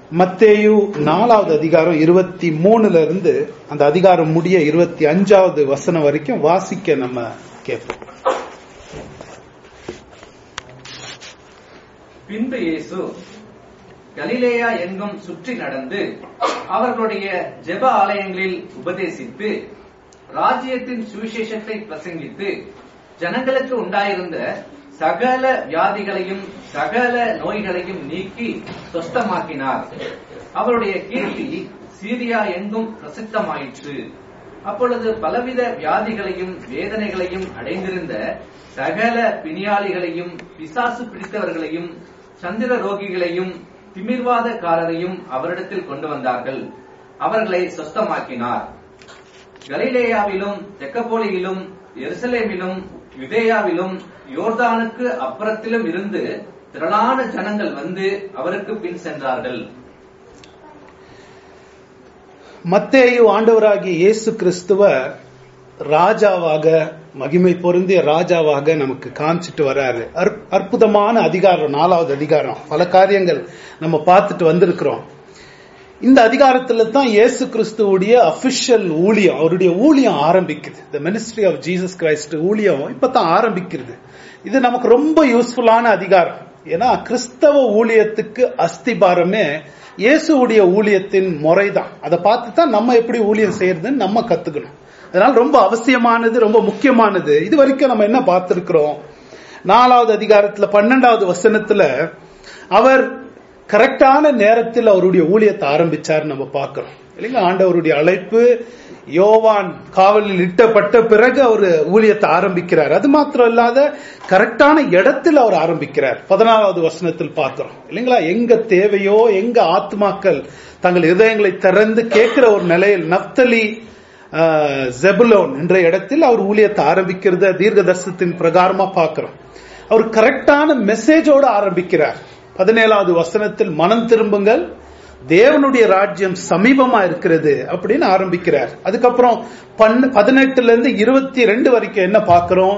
மத்தேயு நாலாவது அதிகாரம் இருபத்தி மூணுல இருந்து அந்த அதிகாரம் முடிய இருபத்தி அஞ்சாவது வசனம் வரைக்கும் வாசிக்க நம்ம கேட்போம் பின்பு இயேசு கலிலேயா எங்கும் சுற்றி நடந்து அவர்களுடைய ஜெப ஆலயங்களில் உபதேசித்து ராஜ்யத்தின் சுவிசேஷத்தை பிரசங்கித்து ஜனங்களுக்கு உண்டாயிருந்த சகல வியாதிகளையும் சகல நோய்களையும் நீக்கி சொஸ்தமாக்கினார் அவருடைய கீர்த்தி சீரியா எங்கும் பிரசித்தமாயிற்று அப்பொழுது பலவித வியாதிகளையும் வேதனைகளையும் அடைந்திருந்த சகல பிணியாளிகளையும் பிசாசு பிடித்தவர்களையும் சந்திர ரோகிகளையும் திமிர்வாதக்காரரையும் அவரிடத்தில் கொண்டு வந்தார்கள் அவர்களை சொஸ்தமாக்கினார் கலிலேயாவிலும் தெக்கப்போலியிலும் எருசலேமிலும் யுதேயாவிலும் யோர்தானுக்கு அப்புறத்திலும் இருந்து திரளான ஜனங்கள் வந்து அவருக்கு பின் சென்றார்கள் மத்தேயு ஆண்டவராகிய இயேசு கிறிஸ்துவ ராஜாவாக மகிமை பொருந்திய ராஜாவாக நமக்கு காமிச்சிட்டு வராரு அற்- அற்புதமான அதிகாரம் நாலாவது அதிகாரம் பல காரியங்கள் நம்ம பார்த்துட்டு வந்திருக்கிறோம் இந்த அதிகாரத்துல தான் இயேசு கிறிஸ்துவுடைய அபிஷியல் ஊழியம் அவருடைய ஊழியம் ஆரம்பிக்குது the ministry of Jesus Christ ஊழியம் இப்பதான் ஆரம்பிக்கிறது இது நமக்கு ரொம்ப யூஸ்ஃபுல்லான அதிகாரம் ஏன்னா கிறிஸ்தவ ஊழியத்துக்கு அஸ்திபாரமே இயேசுவுடைய ஊழியத்தின் முறைதான் அதை பார்த்து தான் நம்ம எப்படி ஊழியம் செய்யறதுன்னு நம்ம கத்துக்கணும் அதனால ரொம்ப அவசியமானது ரொம்ப முக்கியமானது இது வரைக்கும் நம்ம என்ன பார்த்திருக்கிறோம் நாலாவது அதிகாரத்துல பன்னெண்டாவது வசனத்துல அவர் கரெக்டான நேரத்தில் அவருடைய ஊழியத்தை ஆரம்பிச்சார் நம்ம பார்க்கிறோம் இல்லைங்களா ஆண்டவருடைய அழைப்பு யோவான் காவலில் இட்டப்பட்ட பிறகு அவர் ஊழியத்தை ஆரம்பிக்கிறார் அது மாத்திரம் இல்லாத கரெக்டான இடத்தில் அவர் ஆரம்பிக்கிறார் பதினாலாவது வசனத்தில் பார்க்கிறோம் இல்லைங்களா எங்க தேவையோ எங்க ஆத்மாக்கள் தங்கள் இதயங்களை திறந்து கேட்கிற ஒரு நிலையில் நப்தலி ஆஹ், ஜெபுலோன் என்ற இடத்தில் அவர் ஊழியத்தை ஆரம்பிக்கிறத தீர்க்க தரிசனத்தின் பிரகாரமா பார்க்கிறோம் அவர் கரெக்டான மெசேஜோடு ஆரம்பிக்கிறார் பதினேழாவது வசனத்தில் மனம் திரும்புங்கள் தேவனுடைய ராஜ்யம் சமீபமா இருக்கிறது அப்படின்னு ஆரம்பிக்கிறார் அதுக்கப்புறம் பன்னு பதினெட்டுல இருந்து இருபத்தி ரெண்டு வரைக்கும் என்ன பார்க்கிறோம்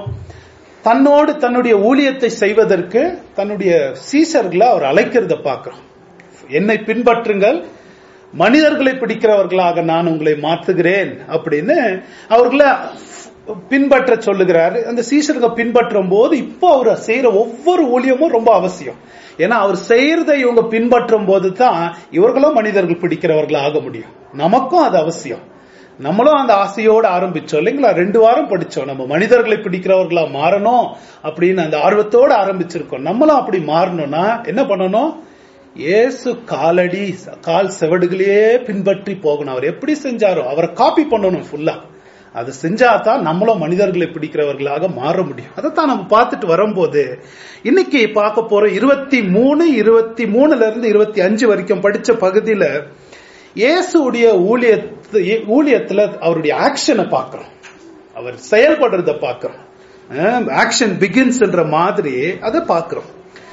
தன்னோடு தன்னுடைய ஊழியத்தை செய்வதற்கு தன்னுடைய சீசர்களை அவர் அழைக்கிறத பார்க்கிறோம் என்னை பின்பற்றுங்கள் மனிதர்களை பிடிக்கிறவர்களாக நான் உங்களை மாற்றுகிறேன் அப்படின்னு அவர்களை பின்பற்ற சொல்லுகிறாரு அந்த சீசர்களை பின்பற்றும் போது இப்போ அவர் செய்யற ஒவ்வொரு ஊழியமும் ரொம்ப அவசியம் ஏன்னா அவர் செய்யறதை இவங்க பின்பற்றும் போது தான் இவர்களும் மனிதர்கள் பிடிக்கிறவர்களா ஆக முடியும் நமக்கும் அது அவசியம் நம்மளும் அந்த ஆசையோடு ஆரம்பிச்சோம் இல்லைங்களா ரெண்டு வாரம் படிச்சோம் நம்ம மனிதர்களை பிடிக்கிறவர்களா மாறணும் அப்படின்னு அந்த ஆர்வத்தோடு ஆரம்பிச்சிருக்கோம் நம்மளும் அப்படி மாறணும்னா என்ன பண்ணணும் இயேசு காலடி கால் செவடுகளையே பின்பற்றி போகணும் அவர் எப்படி செஞ்சாரோ அவரை காப்பி பண்ணணும் ஃபுல்லா அது செஞ்சா தான் நம்மளும் மனிதர்களை பிடிக்கிறவர்களாக மாற முடியும் அதைத்தான் நம்ம பார்த்துட்டு வரும்போது இன்னைக்கு பார்க்க போற இருபத்தி மூணு இருபத்தி மூணுல இருந்து இருபத்தி அஞ்சு வரைக்கும் படிச்ச பகுதியில இயேசுடைய ஊழியத்து ஊழியத்துல அவருடைய ஆக்ஷனை பார்க்கிறோம் அவர் செயல்படுறத பார்க்கிறோம் ஆக்ஷன் பிகின்ஸ் என்ற மாதிரி அதை பார்க்கிறோம்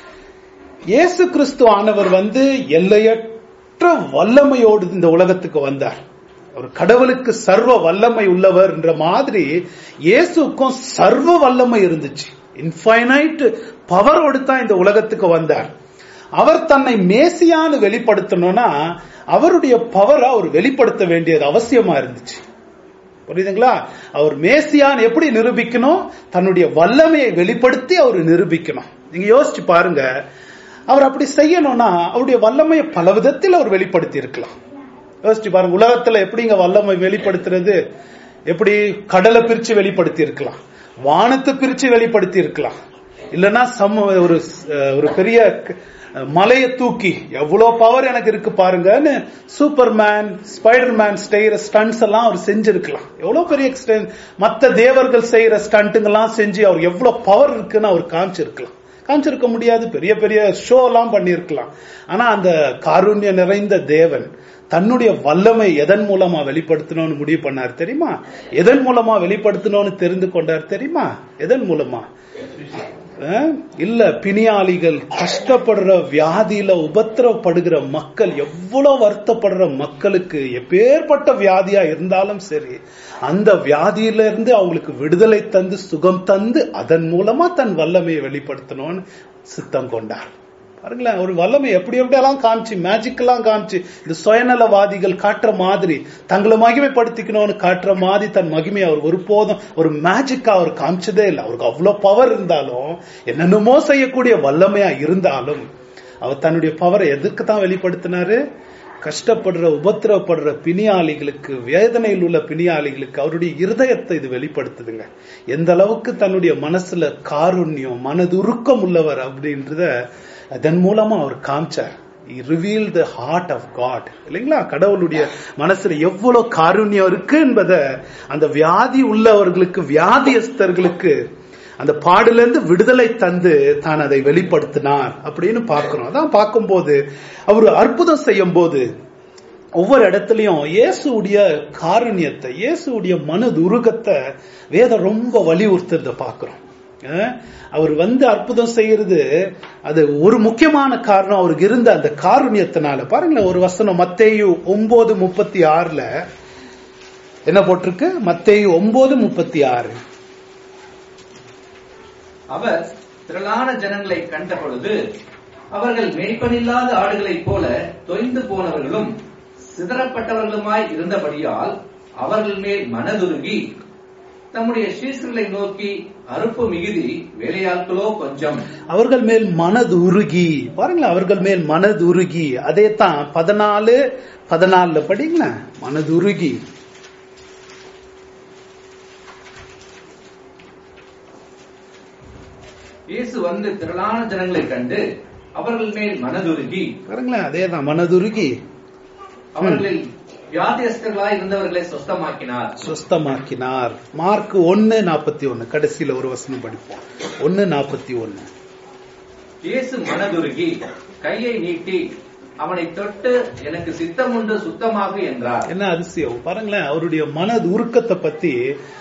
இயேசு கிறிஸ்து ஆனவர் வந்து எல்லையற்ற வல்லமையோடு இந்த உலகத்துக்கு வந்தார் அவர் கடவுளுக்கு சர்வ வல்லமை உள்ளவர் என்ற மாதிரி இயேசுக்கும் சர்வ வல்லமை இருந்துச்சு இன்ஃபைனைட் பவரோடு தான் இந்த உலகத்துக்கு வந்தார் அவர் தன்னை மேசியான்னு வெளிப்படுத்தணும்னா அவருடைய பவரை அவர் வெளிப்படுத்த வேண்டியது அவசியமா இருந்துச்சு புரியுதுங்களா அவர் மேசியான் எப்படி நிரூபிக்கணும் தன்னுடைய வல்லமையை வெளிப்படுத்தி அவர் நிரூபிக்கணும் நீங்க யோசிச்சு பாருங்க அவர் அப்படி செய்யணும்னா அவருடைய வல்லமையை பல விதத்தில் அவர் வெளிப்படுத்தி இருக்கலாம் யோசிச்சு பாருங்க உலகத்துல எப்படிங்க வல்லமை வெளிப்படுத்துறது எப்படி கடலை பிரிச்சு வெளிப்படுத்தி இருக்கலாம் வானத்தை பிரிச்சு வெளிப்படுத்தி இருக்கலாம் இல்லைன்னா சம ஒரு ஒரு பெரிய மலையை தூக்கி எவ்வளவு பவர் எனக்கு இருக்கு பாருங்கன்னு சூப்பர்மேன் ஸ்பைடர்மேன் செய்யற ஸ்டண்ட்ஸ் எல்லாம் அவர் செஞ்சிருக்கலாம் எவ்வளவு பெரிய extent- மத்த தேவர்கள் செய்யற ஸ்டண்ட்டுங்கெல்லாம் செஞ்சு அவர் எவ்வளவு பவர் இருக்குன்னு அவர் காமிச்சிருக்கலாம் காமிச்சிருக்க முடியாது பெரிய பெரிய ஷோ எல்லாம் பண்ணியிருக்கலாம் ஆனா அந்த காருண்ய நிறைந்த தேவன் தன்னுடைய வல்லமை எதன் மூலமா வெளிப்படுத்தணும்னு முடிவு பண்ணார் தெரியுமா எதன் மூலமா வெளிப்படுத்தணும்னு தெரிந்து கொண்டார் தெரியுமா எதன் மூலமா அஹ், இல்ல பிணியாளிகள் கஷ்டப்படுற வியாதியில உபத்திரவப்படுகிற மக்கள் எவ்வளவு வருத்தப்படுற மக்களுக்கு எப்பேற்பட்ட வியாதியா இருந்தாலும் சரி அந்த வியாதியில இருந்து அவங்களுக்கு விடுதலை தந்து சுகம் தந்து அதன் மூலமா தன் வல்லமையை வெளிப்படுத்தணும்னு சித்தம் கொண்டார் பாருங்களேன் ஒரு வல்லமை எப்படி எப்படியெல்லாம் காமிச்சு மேஜிக் எல்லாம் காமிச்சு இந்த சுயநலவாதிகள் காட்டுற மாதிரி தங்களை மகிமைப்படுத்திக்கணும்னு காட்டுற மாதிரி தன் மகிமையை அவர் ஒருபோதும் ஒரு மேஜிக்கா அவர் காமிச்சதே இல்லை அவருக்கு அவ்வளவு பவர் இருந்தாலும் என்னென்னமோ செய்யக்கூடிய வல்லமையா இருந்தாலும் அவர் தன்னுடைய பவரை எதுக்கு தான் வெளிப்படுத்தினாரு கஷ்டப்படுற உபத்திரவப்படுற பிணியாளிகளுக்கு வேதனையில் உள்ள பிணியாளிகளுக்கு அவருடைய இருதயத்தை இது வெளிப்படுத்துதுங்க எந்த அளவுக்கு தன்னுடைய மனசுல காருண்யம் மனதுருக்கம் உள்ளவர் அப்படின்றத அதன் மூலமா அவர் காமிச்சார் reveal the heart of God இல்லைங்களா கடவுளுடைய மனசுல எவ்வளவு காருண்யம் இருக்கு என்பதை அந்த வியாதி உள்ளவர்களுக்கு வியாதியஸ்தர்களுக்கு அந்த பாடுல இருந்து விடுதலை தந்து தான் அதை வெளிப்படுத்தினார் அப்படின்னு பார்க்கிறோம் அதான் பார்க்கும்போது அவர் அற்புதம் செய்யும் போது ஒவ்வொரு இடத்துலயும் இயேசுடைய காருண்யத்தை இயேசுடைய மனதுருகத்தை வேதம் ரொம்ப வலியுறுத்துறத பார்க்கிறோம் அஹ் அவர் வந்து அற்புதம் செய்யறது அது ஒரு முக்கியமான காரணம் அவருக்கு இருந்த அந்த காருண்யத்தினால பாருங்களேன் ஒரு வசனம் மத்தேயு ஒன்பது முப்பத்தி ஆறுல என்ன போட்டிருக்கு மத்தேயு ஒன்பது முப்பத்தி ஆறு அவர் திரளான ஜனங்களை கண்ட பொழுது அவர்கள் மேய்ப்பனில்லாத ஆடுகளைப் போல தொய்ந்து போனவர்களும் சிதறப்பட்டவர்களுமாய் இருந்தபடியால் அவர்கள் மேல் மனதுருகி தம்முடைய சீசர்களை நோக்கி அறுப்பு மிகுதி வேலையாட்களோ கொஞ்சம் அவர்கள் மேல் மனது உருகி பாருங்களேன் அவர்கள் மேல் மனது உருகி அதே தான் பதினாலு பதினாலுல படிங்களேன் மனது உருகி இயேசு வந்து திரளான ஜனங்களை கண்டு அவர்கள் மேல் மனதுருகி பாருங்களேன் அதே தான் மனதுருகி அவர்களில் வியாதியஸ்தர்களாய் இருந்தவர்களை சொஸ்தமாக்கினார் சுஸ்தமாக்கினார் மார்க் ஒன்னு நாற்பத்தி ஒன்னு கடைசியில ஒரு வசனம் படிப்போம் ஒன்னு நாற்பத்தி ஒன்னு இயேசு மனதுருகி கையை நீட்டி அவனை தொட்டு எனக்கு சித்தம் உண்டு சுத்தமாகு என்றார் என்ன அதிசயம் பாருங்களேன் அவருடைய மனது உருக்கத்தை பத்தி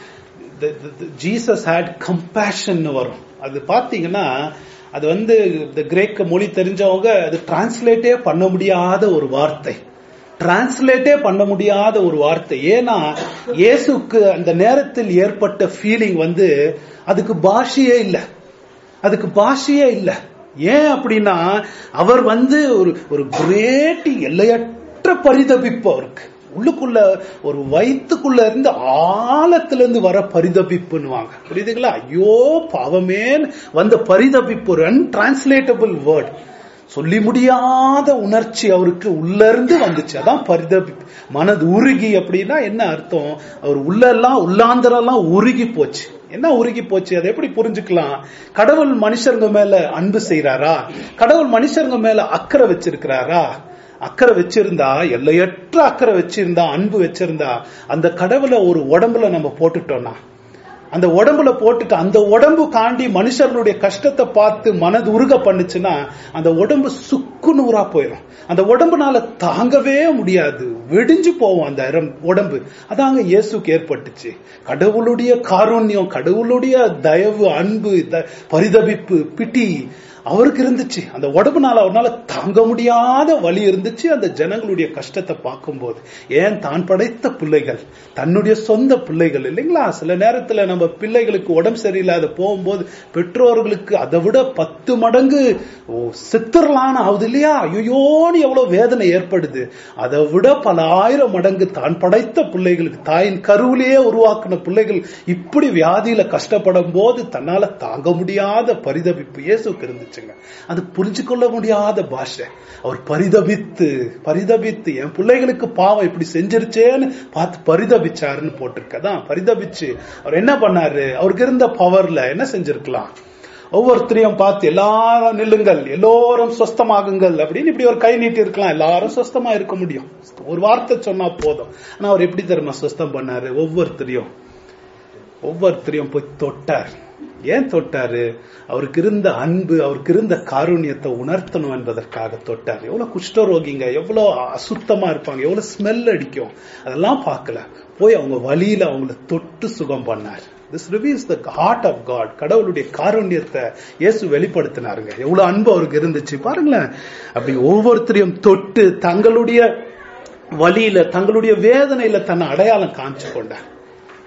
ஜீசஸ் ஹேட் கம்பேஷன் வரும் அது பாத்தீங்கன்னா அது வந்து இந்த கிரேக்க மொழி தெரிஞ்சவங்க அது டிரான்ஸ்லேட்டே பண்ண முடியாத ஒரு வார்த்தை டிரான்ஸ்லேட்டே பண்ண முடியாத ஒரு வார்த்தை ஏன்னா இயேசுக்கு அந்த நேரத்தில் ஏற்பட்ட ஃபீலிங் வந்து அதுக்கு பாஷையே இல்லை அதுக்கு பாஷையே இல்லை ஏன் அப்படின்னா அவர் வந்து ஒரு ஒரு கிரேட் எல்லையற்ற பரிதபிப்பு அவருக்கு உள்ளுக்குள்ள ஒரு வயிற்றுக்குள்ள இருந்து ஆழத்துல இருந்து வர பரிதபிப்புன்னுவாங்க புரியுதுங்களா ஐயோ பாவமேன்னு வந்த பரிதபிப்பு ஒரு அன்டிரான்ஸ்லேட்டபிள் வேர்ட் சொல்லி முடியாத உணர்ச்சி அவருக்கு உள்ள இருந்து வந்துச்சு அதான் பரிதபிப்பு மனது உருகி அப்படின்னா என்ன அர்த்தம் அவர் உள்ள எல்லாம் உள்ளாந்தரெல்லாம் உருகி போச்சு என்ன உருகி போச்சு அதை எப்படி புரிஞ்சுக்கலாம் கடவுள் மனுஷருங்க மேல அன்பு செய்யறாரா கடவுள் மனுஷருங்க மேல அக்கறை வச்சிருக்கிறாரா அக்கறை வச்சிருந்தா எல்லையற்ற அக்கறை வச்சிருந்தா அன்பு வச்சிருந்தா அந்த கடவுளை ஒரு உடம்புல நம்ம போட்டுட்டோம்னா அந்த உடம்புல போட்டுட்டு அந்த உடம்பு காண்டி மனுஷர்களுடைய கஷ்டத்தை பார்த்து மனது உருக பண்ணுச்சுன்னா அந்த உடம்பு சுக்கு நூறா போயிடும் அந்த உடம்புனால தாங்கவே முடியாது வெடிஞ்சு போவோம் அந்த இரம்- உடம்பு அதாங்க இயேசுக்கு ஏற்பட்டுச்சு கடவுளுடைய காருண்யம் கடவுளுடைய தயவு அன்பு த- பரிதபிப்பு பிட்டி அவருக்கு இருந்துச்சு அந்த உடம்புனால அவரால் தாங்க முடியாத வலி இருந்துச்சு அந்த ஜனங்களுடைய கஷ்டத்தை பார்க்கும்போது ஏன் தான் படைத்த பிள்ளைகள் தன்னுடைய சொந்த பிள்ளைகள் இல்லைங்களா சில நேரத்துல நம்ம பிள்ளைகளுக்கு உடம்பு சரியில்லாத போகும்போது பெற்றோர்களுக்கு அதை விட பத்து மடங்கு ஓ சித்திரலான ஆகுது இல்லையா ஐயோன்னு எவ்வளவு வேதனை ஏற்படுது அதை விட பல ஆயிரம் மடங்கு தான் படைத்த பிள்ளைகளுக்கு தாயின் கருவிலேயே உருவாக்கின பிள்ளைகள் இப்படி வியாதியில கஷ்டப்படும் போது தன்னால தாங்க முடியாத பரிதபிப்பு இயேசுக்கு இருந்துச்சுங்க அது புரிஞ்சு கொள்ள முடியாத பாஷை அவர் பரிதபித்து பரிதபித்து என் பிள்ளைகளுக்கு பாவம் இப்படி செஞ்சிருச்சேன்னு பார்த்து பரிதபிச்சாருன்னு போட்டிருக்கதான் பரிதபிச்சு அவர் என்ன பண்ணாரு அவருக்கு இருந்த பவர்ல என்ன செஞ்சிருக்கலாம் ஒவ்வொருத்தரையும் பார்த்து எல்லாரும் நில்லுங்கள் எல்லோரும் சொஸ்தமாகுங்கள் அப்படின்னு இப்படி ஒரு கை நீட்டி இருக்கலாம் எல்லாரும் சொஸ்தமா இருக்க முடியும் ஒரு வார்த்தை சொன்னா போதும் ஆனா அவர் எப்படி தெரியுமா சொஸ்தம் பண்ணாரு ஒவ்வொருத்தரையும் ஒவ்வொருத்தரையும் போய் தொட்டார் ஏன் தொட்டாரு அவருக்கு இருந்த அன்பு அவருக்கு இருந்த காருண்யத்தை உணர்த்தணும் என்பதற்காக தொட்டார் எவ்வளவு குஷ்டரோகிங்க எவ்வளவு அசுத்தமா இருப்பாங்க எவ்வளவு ஸ்மெல் அடிக்கும் அதெல்லாம் பார்க்கல போய் அவங்க வழியில அவங்கள தொட்டு சுகம் பண்ணார் this reveals the heart of God கடவுளுடைய காருண்யத்தை இயேசு வெளிப்படுத்தினாருங்க எவ்வளவு அன்பு அவருக்கு இருந்துச்சு பாருங்களேன் அப்படி ஒவ்வொருத்தரையும் தொட்டு தங்களுடைய வழியில தங்களுடைய வேதனையில தன்னை அடையாளம் காமிச்சு கொண்டார்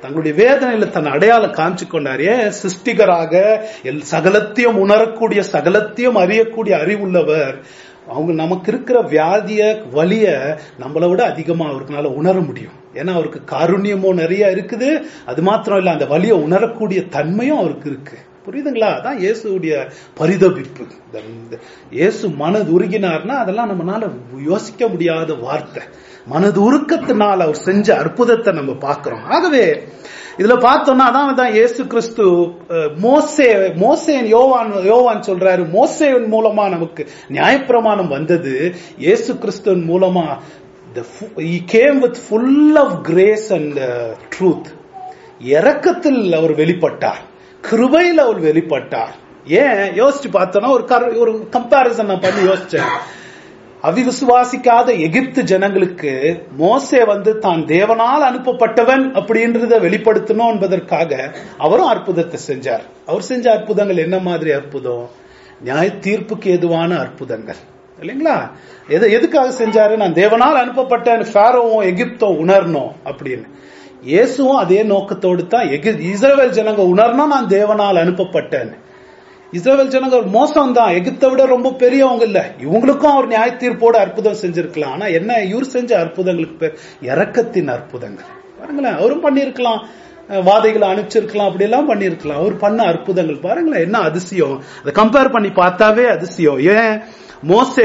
தங்களுடைய வேதனையில தன் அடையாளம் காமிச்சு கொண்டார் ஏன் சிருஷ்டிகராக எல் சகலத்தையும் உணரக்கூடிய சகலத்தையும் அறியக்கூடிய அறிவுள்ளவர் அவங்க நமக்கு இருக்கிற வியாதிய வலிய நம்மளை விட அதிகமா அவருக்குனால உணர முடியும் ஏன்னா அவருக்கு காருண்யமும் நிறைய இருக்குது அது மாத்திரம் இல்ல அந்த வலியை உணரக்கூடிய தன்மையும் அவருக்கு இருக்கு புரியுதுங்களா அதான் இயேசுடைய பரிதபிப்பு இந்த- இந்த இயேசு மனது உருகினார்னா அதெல்லாம் நம்மனால யோசிக்க முடியாத வார்த்தை மனது உருக்கத்தினால் அவர் செஞ்ச அற்புதத்தை நம்ம பார்க்கிறோம் ஆகவே இதுல பார்த்தோம்னா அதான் தான் இயேசு கிறிஸ்து அஹ், மோசே மோசேன் யோவான் யோவான் சொல்றாரு மோசேவின் மூலமா நமக்கு நியாயப்பிரமாணம் வந்தது இயேசு கிறிஸ்துவின் மூலமா the fu- he came with full of grace and uh, truth இரக்கத்தில் அவர் வெளிப்பட்டார் கிருபையில் அவர் வெளிப்பட்டார் ஏன் யோசிச்சு பார்த்தோம்னா ஒரு கர- ஒரு கம்பாரிசன் நான் பண்ணி யோசிச்சேன் அவிவிசுவாசிக்காத எகிப்து ஜனங்களுக்கு மோசே வந்து தான் தேவனால் அனுப்பப்பட்டவன் அப்படின்றத வெளிப்படுத்தணும் என்பதற்காக அவரும் அற்புதத்தை செஞ்சார் அவர் செஞ்ச அற்புதங்கள் என்ன மாதிரி அற்புதம் நியாய தீர்ப்புக்கு ஏதுவான அற்புதங்கள் இல்லைங்களா எது எதுக்காக செஞ்சாரு நான் தேவனால் அனுப்பப்பட்டேன் ஃபேரோவும் எகிப்தோ உணரணும் அப்படின்னு இயேசுவும் அதே நோக்கத்தோடு தான் எகி இஸ்ரவேல் ஜனங்க உணரணும் நான் தேவனால் அனுப்பப்பட்டேன் இஸ்ரவேல் ஜனங்க ஒரு மோசம் தான் எகிப்தை விட ரொம்ப பெரியவங்க இல்ல இவங்களுக்கும் அவர் நியாய தீர்ப்போட அற்புதம் செஞ்சிருக்கலாம் ஆனா என்ன இவர் செஞ்ச அற்புதங்களுக்கு பேர் இரக்கத்தின் அற்புதங்கள் பாருங்களேன் அவரும் பண்ணியிருக்கலாம் அஹ் வாதைகளை அனுப்பிச்சிருக்கலாம் அப்படி எல்லாம் பண்ணியிருக்கலாம் அவர் பண்ண அற்புதங்கள் பாருங்களேன் என்ன அதிசயம் அதை கம்பேர் பண்ணி பார்த்தாவே அதிசயம் ஏன் மோசே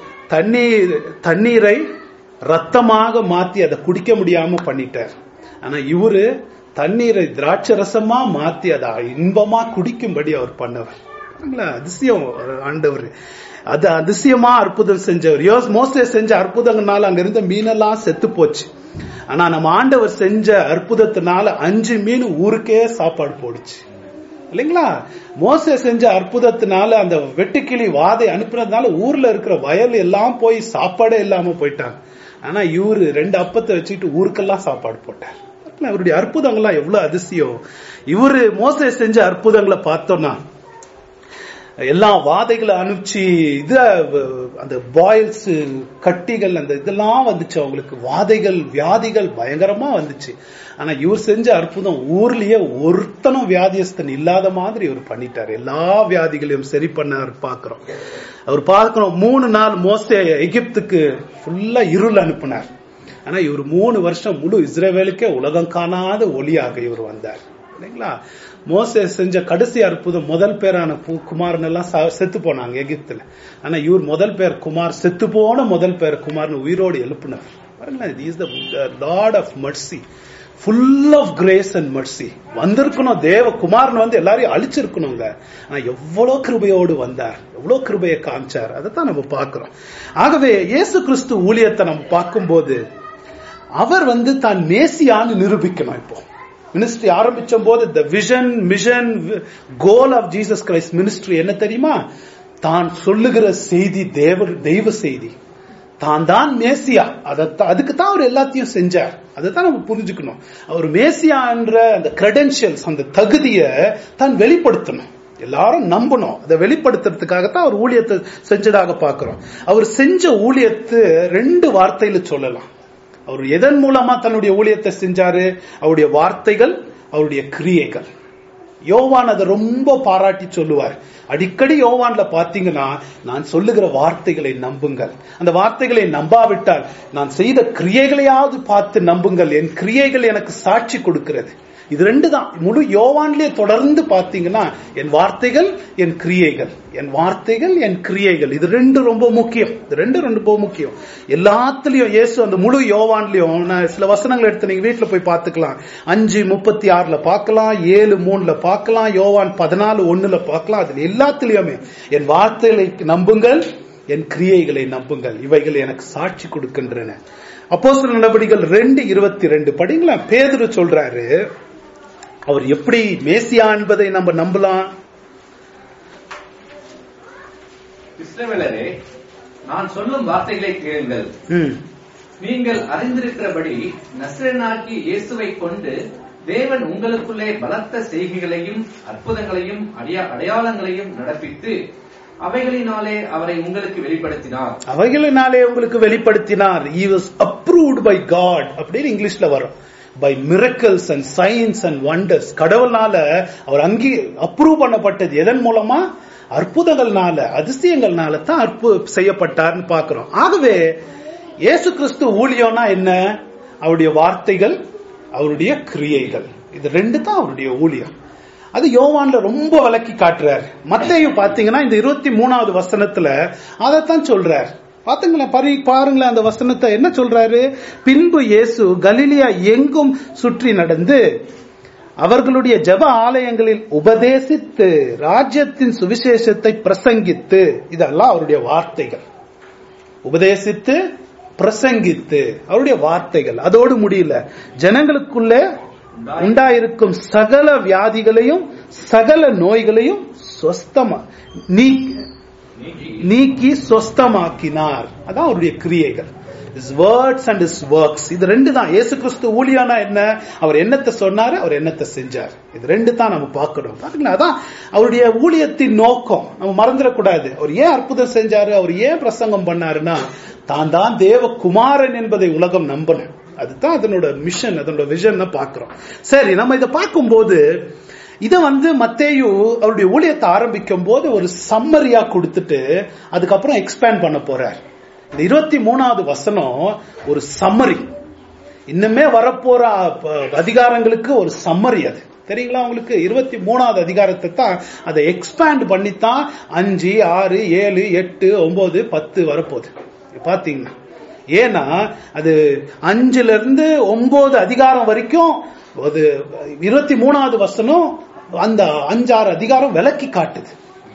தண்ணீர் தண்ணீரை ரத்தமாக மாத்தி அதை குடிக்க முடியாம பண்ணிட்டார் ஆனா இவரு தண்ணீரை திராட்சை ரசமா மாத்தி அதை இன்பமா குடிக்கும்படி அவர் பண்ணவர் பாருங்களா, அதிசயம் ஆண்டவர் அது அதிசயமா அற்புதம் செஞ்சவர் யோஸ் மோசே செஞ்ச அற்புதங்களால அங்க இருந்த மீனெல்லாம் செத்து போச்சு ஆனா நம்ம ஆண்டவர் செஞ்ச அற்புதத்தினால அஞ்சு மீன் ஊருக்கே சாப்பாடு போடுச்சு இல்லைங்களா மோசே செஞ்ச அற்புதத்தினால அந்த வெட்டுக்கிளி வாதை அனுப்புனதுனால ஊர்ல இருக்கிற வயல் எல்லாம் போய் சாப்பாடே இல்லாம போயிட்டாங்க ஆனா இவரு ரெண்டு அப்பத்தை வச்சுக்கிட்டு ஊருக்கெல்லாம் சாப்பாடு போட்டார் பாருங்களேன், அவருடைய அற்புதங்கள்லாம் எவ்வளவு அதிசயம் இவரு மோசே செஞ்ச அற்புதங்களை பார்த்தோம்னா எல்லா வாதைகளை அனுப்பிச்சு இது அந்த பாயில்ஸ் கட்டிகள் அந்த இதெல்லாம் வந்துச்சு அவங்களுக்கு வாதைகள் வியாதிகள் பயங்கரமா வந்துச்சு ஆனா இவர் செஞ்ச அற்புதம் ஊர்லயே ஒருத்தனும் வியாதியஸ்தன் இல்லாத மாதிரி இவர் பண்ணிட்டார் எல்லா வியாதிகளையும் சரி பண்ணார் பாக்குறோம் அவர் பார்க்கிறோம் மூணு நாள் மோசே எகிப்துக்கு ஃபுல்லா இருள் அனுப்புனார் ஆனா இவர் மூணு வருஷம் முழு இஸ்ரேவேலுக்கே உலகம் காணாத ஒளியாக இவர் வந்தார் இல்லைங்களா மோசே செஞ்ச கடைசி அற்புதம் முதல் பேரான பு- குமாரன் எல்லாம் சா- செத்து போனாங்க எகிப்துல ஆனா இவர் முதல் பேர் குமார் செத்து போன முதல் பேர் குமார்னு உயிரோடு எழுப்பினார் பாருங்களேன் is the Lord of mercy full of grace and mercy வந்திருக்கணும் தேவ குமாரன் வந்து எல்லாரையும் அழிச்சிருக்கணுங்க ஆனா எவ்வளவு கிருபையோடு வந்தார் எவ்வளவு கிருபையை காமிச்சார் அதைத்தான் நம்ம பார்க்கிறோம் ஆகவே இயேசு கிறிஸ்து ஊழியத்தை நம்ம பார்க்கும்போது அவர் வந்து தான் மேசியான்னு நிரூபிக்கணும் இப்போ மினிஸ்ட்ரி ஆரம்பிச்ச போது the vision mission goal of Jesus Christ ministry என்ன தெரியுமா தான் சொல்லுகிற செய்தி தேவ தெய்வ செய்தி தான் தான் மேசியா அதைத்தான் அதுக்கு தான் அவர் எல்லாத்தையும் செஞ்சார் அதை தான் நம்ம புரிஞ்சுக்கணும் அவர் மேசியா என்ற அந்த கிரெடென்ஷியல்ஸ் அந்த தகுதியை தான் வெளிப்படுத்தணும் எல்லாரும் நம்பணும் அதை வெளிப்படுத்துறதுக்காகத்தான் அவர் ஊழியத்தை செஞ்சதாக பார்க்கிறோம் அவர் செஞ்ச ஊழியத்தை ரெண்டு வார்த்தையில சொல்லலாம் அவர் எதன் மூலமா தன்னுடைய ஊழியத்தை செஞ்சாரு அவருடைய வார்த்தைகள் அவருடைய கிரியைகள் யோவான் அதை ரொம்ப பாராட்டி சொல்லுவார் அடிக்கடி யோவான்ல பாத்தீங்கன்னா நான் சொல்லுகிற வார்த்தைகளை நம்புங்கள் அந்த வார்த்தைகளை நம்பாவிட்டால் நான் செய்த கிரியைகளையாவது பார்த்து நம்புங்கள் என் கிரியைகள் எனக்கு சாட்சி கொடுக்கிறது இது ரெண்டு தான் முழு யோவான்லயே தொடர்ந்து பாத்தீங்கன்னா என் வார்த்தைகள் என் கிரியைகள் என் வார்த்தைகள் என் கிரியைகள் இது ரெண்டு ரொம்ப முக்கியம் இது ரெண்டு ரொம்ப முக்கியம் எல்லாத்துலயும் இயேசு அந்த முழு யோவான்லயும் நான் சில வசனங்கள் எடுத்து நீங்க வீட்டுல போய் பார்த்துக்கலாம் அஞ்சு முப்பத்தி ஆறுல பார்க்கலாம் ஏழு மூணுல பார்க்கலாம் யோவான் பதினாலு ஒண்ணுல பார்க்கலாம் அதுல எல்லாத்துலயுமே என் வார்த்தைகளை நம்புங்கள் என் கிரியைகளை நம்புங்கள் இவைகள் எனக்கு சாட்சி கொடுக்கின்றன அப்போ சில நடவடிக்கைகள் ரெண்டு இருபத்தி ரெண்டு படிங்களா பேதுரு சொல்றாரு அவர் எப்படி மேசியா என்பதை நம்ம நம்பலாம் இஸ்ரவேலரே நான் சொல்லும் வார்த்தைகளை கேளுங்கள் ம், நீங்கள் அறிந்திருக்கிறபடி நஸ்ரனாக்கி இயேசுவை கொண்டு தேவன் உங்களுக்குள்ளே பலத்த செய்கைகளையும் அற்புதங்களையும் அடையா- அடையாளங்களையும் நடப்பித்து அவைகளினாலே அவரை உங்களுக்கு வெளிப்படுத்தினார் அவைகளினாலே உங்களுக்கு வெளிப்படுத்தினார் he was approved by God அப்படின்னு இங்கிலீஷ்ல வரும் by miracles and signs and wonders கடவுள்னால அவர் அங்கீ அப்ரூவ் பண்ணப்பட்டது எதன் மூலமா அற்புதங்கள்னால அதிசயங்கள்னால தான் அற்பு செய்யப்பட்டார்னு பார்க்கிறோம் ஆகவே இயேசு கிறிஸ்து ஊழியம்னா என்ன அவருடைய வார்த்தைகள் அவருடைய கிரியைகள் இது ரெண்டு தான் அவருடைய ஊழியம் அது யோவான்ல ரொம்ப விளக்கி காட்டுறாரு மத்தையும் பாத்தீங்கன்னா இந்த இருபத்தி மூணாவது வசனத்துல அதைத்தான் சொல்றார் பாத்துங்களேன் பரி பாருங்களேன் அந்த வசனத்தை என்ன சொல்றாரு பின்பு இயேசு கலிலியா எங்கும் சுற்றி நடந்து அவர்களுடைய ஜெப ஆலயங்களில் உபதேசித்து ராஜ்யத்தின் சுவிசேஷத்தை பிரசங்கித்து இதெல்லாம் அவருடைய வார்த்தைகள் உபதேசித்து பிரசங்கித்து அவருடைய வார்த்தைகள் அதோடு முடியல ஜனங்களுக்குள்ளே உண்டாயிருக்கும் சகல வியாதிகளையும் சகல நோய்களையும் சொஸ்தமா நீ நீக்கி நீக்கி சொஸ்தமாக்கினார் அதான் அவருடைய கிரியைகள் his words and his works இது ரெண்டு தான் இயேசு கிறிஸ்து ஊழியானா என்ன அவர் என்னத்தை சொன்னாரு அவர் என்னத்தை செஞ்சார் இது ரெண்டு தான் நம்ம பார்க்கணும் பாத்தீங்களா அதான் அவருடைய ஊழியத்தின் நோக்கம் நம்ம மறந்துடக்கூடாது அவர் ஏன் அற்புதம் செஞ்சாரு அவர் ஏன் பிரசங்கம் பண்ணாருன்னா தான் தான் தேவ குமாரன் என்பதை உலகம் நம்பணும் அதுதான் அதனோட மிஷன் அதனோட விஷன் பார்க்கிறோம் சரி நம்ம இதை பார்க்கும்போது இதை வந்து மத்தேயு அவருடைய ஊழியத்தை ஆரம்பிக்கும் போது ஒரு சம்மரியா கொடுத்துட்டு அதுக்கப்புறம் எக்ஸ்பேண்ட் பண்ண போறார் இந்த இருபத்தி மூணாவது வசனம் ஒரு சம்மரி இன்னுமே வரப்போற அ, அதிகாரங்களுக்கு ஒரு சம்மரி அது தெரியுங்களா உங்களுக்கு இருபத்தி மூணாவது அதிகாரத்தை தான் அதை எக்ஸ்பேண்ட் பண்ணித்தான் அஞ்சு ஆறு ஏழு எட்டு ஒன்பது பத்து வரப்போகுது பாத்தீங்கன்னா ஏன்னா அது அஞ்சுல இருந்து ஒன்பது அதிகாரம் வரைக்கும் அது இருபத்தி மூணாவது வசனம் அந்த அஞ்சாறு அதிகாரம் விளக்கி காட்டுது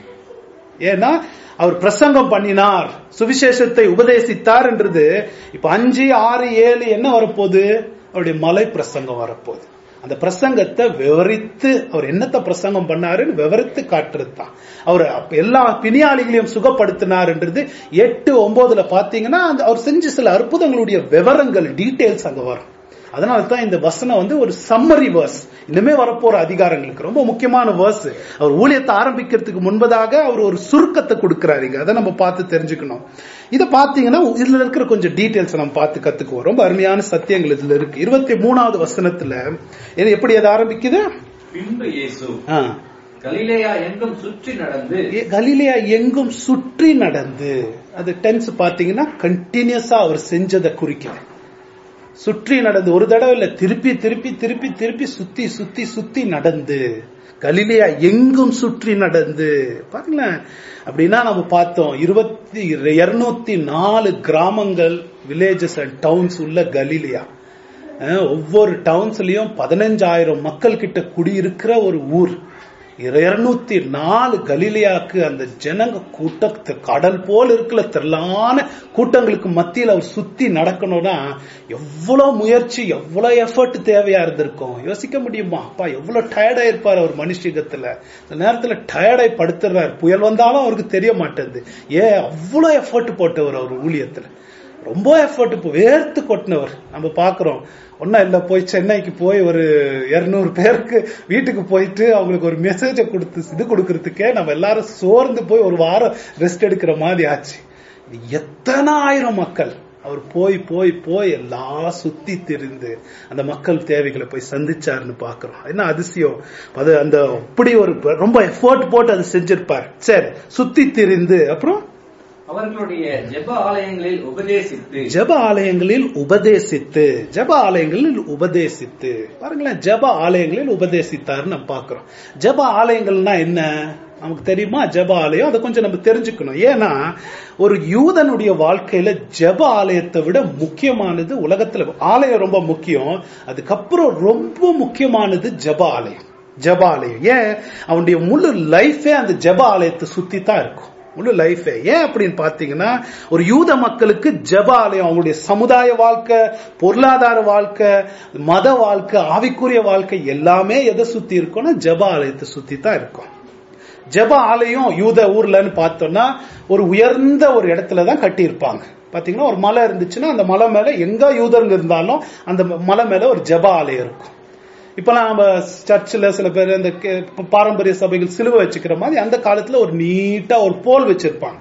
ஏன்னா அவர் பிரசங்கம் பண்ணினார் சுவிசேஷத்தை உபதேசித்தார் என்றது இப்ப அஞ்சு ஆறு ஏழு என்ன வரப்போகுது அவருடைய மலை பிரசங்கம் வரப்போகுது அந்த பிரசங்கத்தை விவரித்து அவர் என்னத்தை பிரசங்கம் பண்ணாருன்னு விவரித்து காட்டுறது தான் அவர் அப்ப எல்லா பிணியாளிகளையும் சுகப்படுத்தினார்ன்றது எட்டு ஒன்பதுல பாத்தீங்கன்னா அந்த அவர் செஞ்ச சில அற்புதங்களுடைய விவரங்கள் டீடைல்ஸ் அங்க வரும் அதனால தான் இந்த வசனம் வந்து ஒரு சம்மரி வேர்ஸ் இனிமே வரப்போற அதிகாரங்களுக்கு ரொம்ப முக்கியமான வேர்ஸ் அவர் ஊழியத்தை ஆரம்பிக்கிறதுக்கு முன்பதாக அவர் ஒரு சுருக்கத்தை கொடுக்கிறாரு இங்க அதை நம்ம பார்த்து தெரிஞ்சுக்கணும் இதை பார்த்தீங்கன்னா இதுல இருக்கிற கொஞ்சம் டீடைல்ஸ் நம்ம பார்த்து கத்துக்குவோம் ரொம்ப அருமையான சத்தியங்கள் இதுல இருக்கு இருபத்தி மூணாவது வசனத்துல இது எப்படி அது ஆரம்பிக்குது பின்பு இயேசு ஆ. கலிலேயா எங்கும் சுற்றி நடந்து ஏ- கலிலேயா எங்கும் சுற்றி நடந்து அது டென்ஸ் பாத்தீங்கன்னா கண்டினியூஸா அவர் செஞ்சதை குறிக்குது சுற்றி நடந்து ஒரு தடவை இல்ல திருப்பி திருப்பி திருப்பி திருப்பி சுத்தி சுத்தி சுத்தி நடந்து கலிலேயா எங்கும் சுற்றி நடந்து பாருங்களேன் அப்படின்னா நம்ம பார்த்தோம் இருபத்தி இருநூத்தி நாலு கிராமங்கள் வில்லேஜஸ் அண்ட் டவுன்ஸ் உள்ள கலிலியா அஹ், ஒவ்வொரு டவுன்ஸ்லயும் பதினஞ்சாயிரம் மக்கள் கிட்ட குடியிருக்கிற ஒரு ஊர் இருநூத்தி நாலு கலிலியாக்கு அந்த ஜனங்க கூட்டத்து கடல் போல் இருக்கிற திரளான கூட்டங்களுக்கு மத்தியில் அவர் சுத்தி நடக்கணும்னா எவ்வளவு முயற்சி எவ்வளவு எஃபர்ட் தேவையா இருந்திருக்கும் யோசிக்க முடியுமா அப்பா எவ்வளவு டயர்டா இருப்பார் அவர் மனுஷகத்துல இந்த நேரத்துல டயர்டாய் படுத்துறாரு புயல் வந்தாலும் அவருக்கு தெரிய மாட்டேங்குது ஏன் அவ்வளவு எஃபர்ட் போட்டவர் அவர் ஊழியத்துல ரொம்ப எஃபர்ட் இப்போ வேர்த்து கொட்டினவர் நம்ம பாக்குறோம் ஒன்னும் இல்ல போய் சென்னைக்கு போய் ஒரு இருநூறு பேருக்கு வீட்டுக்கு போயிட்டு அவங்களுக்கு ஒரு மெசேஜை கொடுத்து இது கொடுக்கறதுக்கே நம்ம எல்லாரும் சோர்ந்து போய் ஒரு வாரம் ரெஸ்ட் எடுக்கிற மாதிரி ஆச்சு இது எத்தனை ஆயிரம் மக்கள் அவர் போய் போய் போய் எல்லாம் சுத்தி திரிந்து அந்த மக்கள் தேவைகளை போய் சந்திச்சாருன்னு பாக்குறோம் என்ன அதிசயம் அது அந்த அப்படி ஒரு ரொம்ப எஃபோர்ட் போட்டு அதை செஞ்சிருப்பார் சரி சுத்தி திரிந்து அப்புறம் அவர்களுடைய ஜெப ஆலயங்களில் உபதேசித்து ஜெப ஆலயங்களில் உபதேசித்து ஜெப ஆலயங்களில் உபதேசித்து பாருங்களேன் ஜெப ஆலயங்களில் உபதேசித்தாருன்னு நம்ம பார்க்கிறோம் ஜெப ஆலயங்கள்னா என்ன நமக்கு தெரியுமா ஜெப ஆலயம் அதை கொஞ்சம் நம்ம தெரிஞ்சுக்கணும் ஏன்னா ஒரு யூதனுடைய வாழ்க்கையில ஜெப ஆலயத்தை விட முக்கியமானது உலகத்துல ஆலயம் ரொம்ப முக்கியம் அதுக்கப்புறம் ரொம்ப முக்கியமானது ஜெப ஆலயம் ஜெப ஆலயம் ஏன் அவனுடைய முழு லைஃபே அந்த ஜெப ஆலயத்தை சுத்தி தான் இருக்கும் முழு லைஃபே ஏன் அப்படின்னு பாத்தீங்கன்னா ஒரு யூத மக்களுக்கு ஜெப ஆலயம் அவங்களுடைய சமுதாய வாழ்க்கை பொருளாதார வாழ்க்கை மத வாழ்க்கை ஆவிக்குரிய வாழ்க்கை எல்லாமே எதை சுத்தி இருக்கும்னா ஜெப ஆலயத்தை சுத்தி தான் இருக்கும் ஜெப ஆலயம் யூத ஊர்லன்னு பார்த்தோம்னா ஒரு உயர்ந்த ஒரு இடத்துல தான் கட்டியிருப்பாங்க பாத்தீங்கன்னா ஒரு மலை இருந்துச்சுன்னா அந்த மலை மேல எங்க யூதருங்க இருந்தாலும் அந்த மலை மேல ஒரு ஜெப ஆலயம் இருக்கும் இப்பெல்லாம் நம்ம சர்ச்சில் சில பேர் அந்த கே- பாரம்பரிய சபைகள் சிலுவை வச்சுக்கிற மாதிரி அந்த காலத்துல ஒரு நீட்டா ஒரு போல் வச்சிருப்பாங்க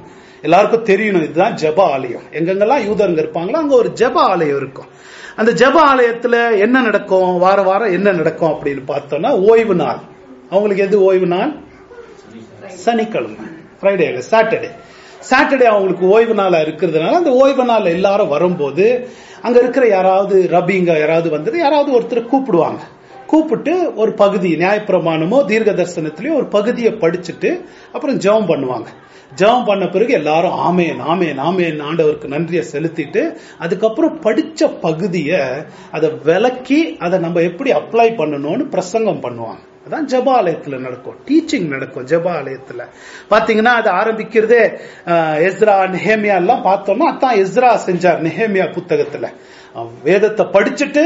எல்லாருக்கும் தெரியணும் இதுதான் ஜெப ஆலயம் எங்கெங்கெல்லாம் யூதருங்க இருப்பாங்களோ அங்க ஒரு ஜெப ஆலயம் இருக்கும் அந்த ஜெப ஆலயத்துல என்ன நடக்கும் வார வாரம் என்ன நடக்கும் அப்படின்னு பார்த்தோம்னா ஓய்வு நாள் அவங்களுக்கு எது ஓய்வு நாள் சனிக்கிழமை ஃப்ரைடே சாட்டர்டே சாட்டர்டே அவங்களுக்கு ஓய்வு நாளா இருக்கிறதுனால அந்த ஓய்வு நாள் எல்லாரும் வரும்போது அங்க இருக்கிற யாராவது ரபிங்க யாராவது வந்துட்டு யாராவது ஒருத்தர் கூப்பிடுவாங்க கூப்பிட்டு ஒரு பகுதி நியாயப்பிரமாணமோ தீர்க்க தரிசனத்திலயோ ஒரு பகுதியை படிச்சுட்டு அப்புறம் ஜெபம் பண்ணுவாங்க ஜெபம் பண்ண பிறகு எல்லாரும் ஆமேன் ஆமேன் ஆமேன் ஆண்டவருக்கு நன்றியை செலுத்திட்டு அதுக்கப்புறம் படிச்ச பகுதியை அதை விளக்கி அதை நம்ம எப்படி அப்ளை பண்ணணும்னு பிரசங்கம் பண்ணுவாங்க அதான் ஜபாலயத்துல நடக்கும் டீச்சிங் நடக்கும் ஜபாலயத்துல பாத்தீங்கன்னா அது ஆரம்பிக்கிறதே அஹ், எஸ்ரா நெஹேமியா எல்லாம் பார்த்தோம்னா அதான் எஸ்ரா செஞ்சார் நெஹேமியா புத்தகத்துல அஹ், வேதத்தை படிச்சுட்டு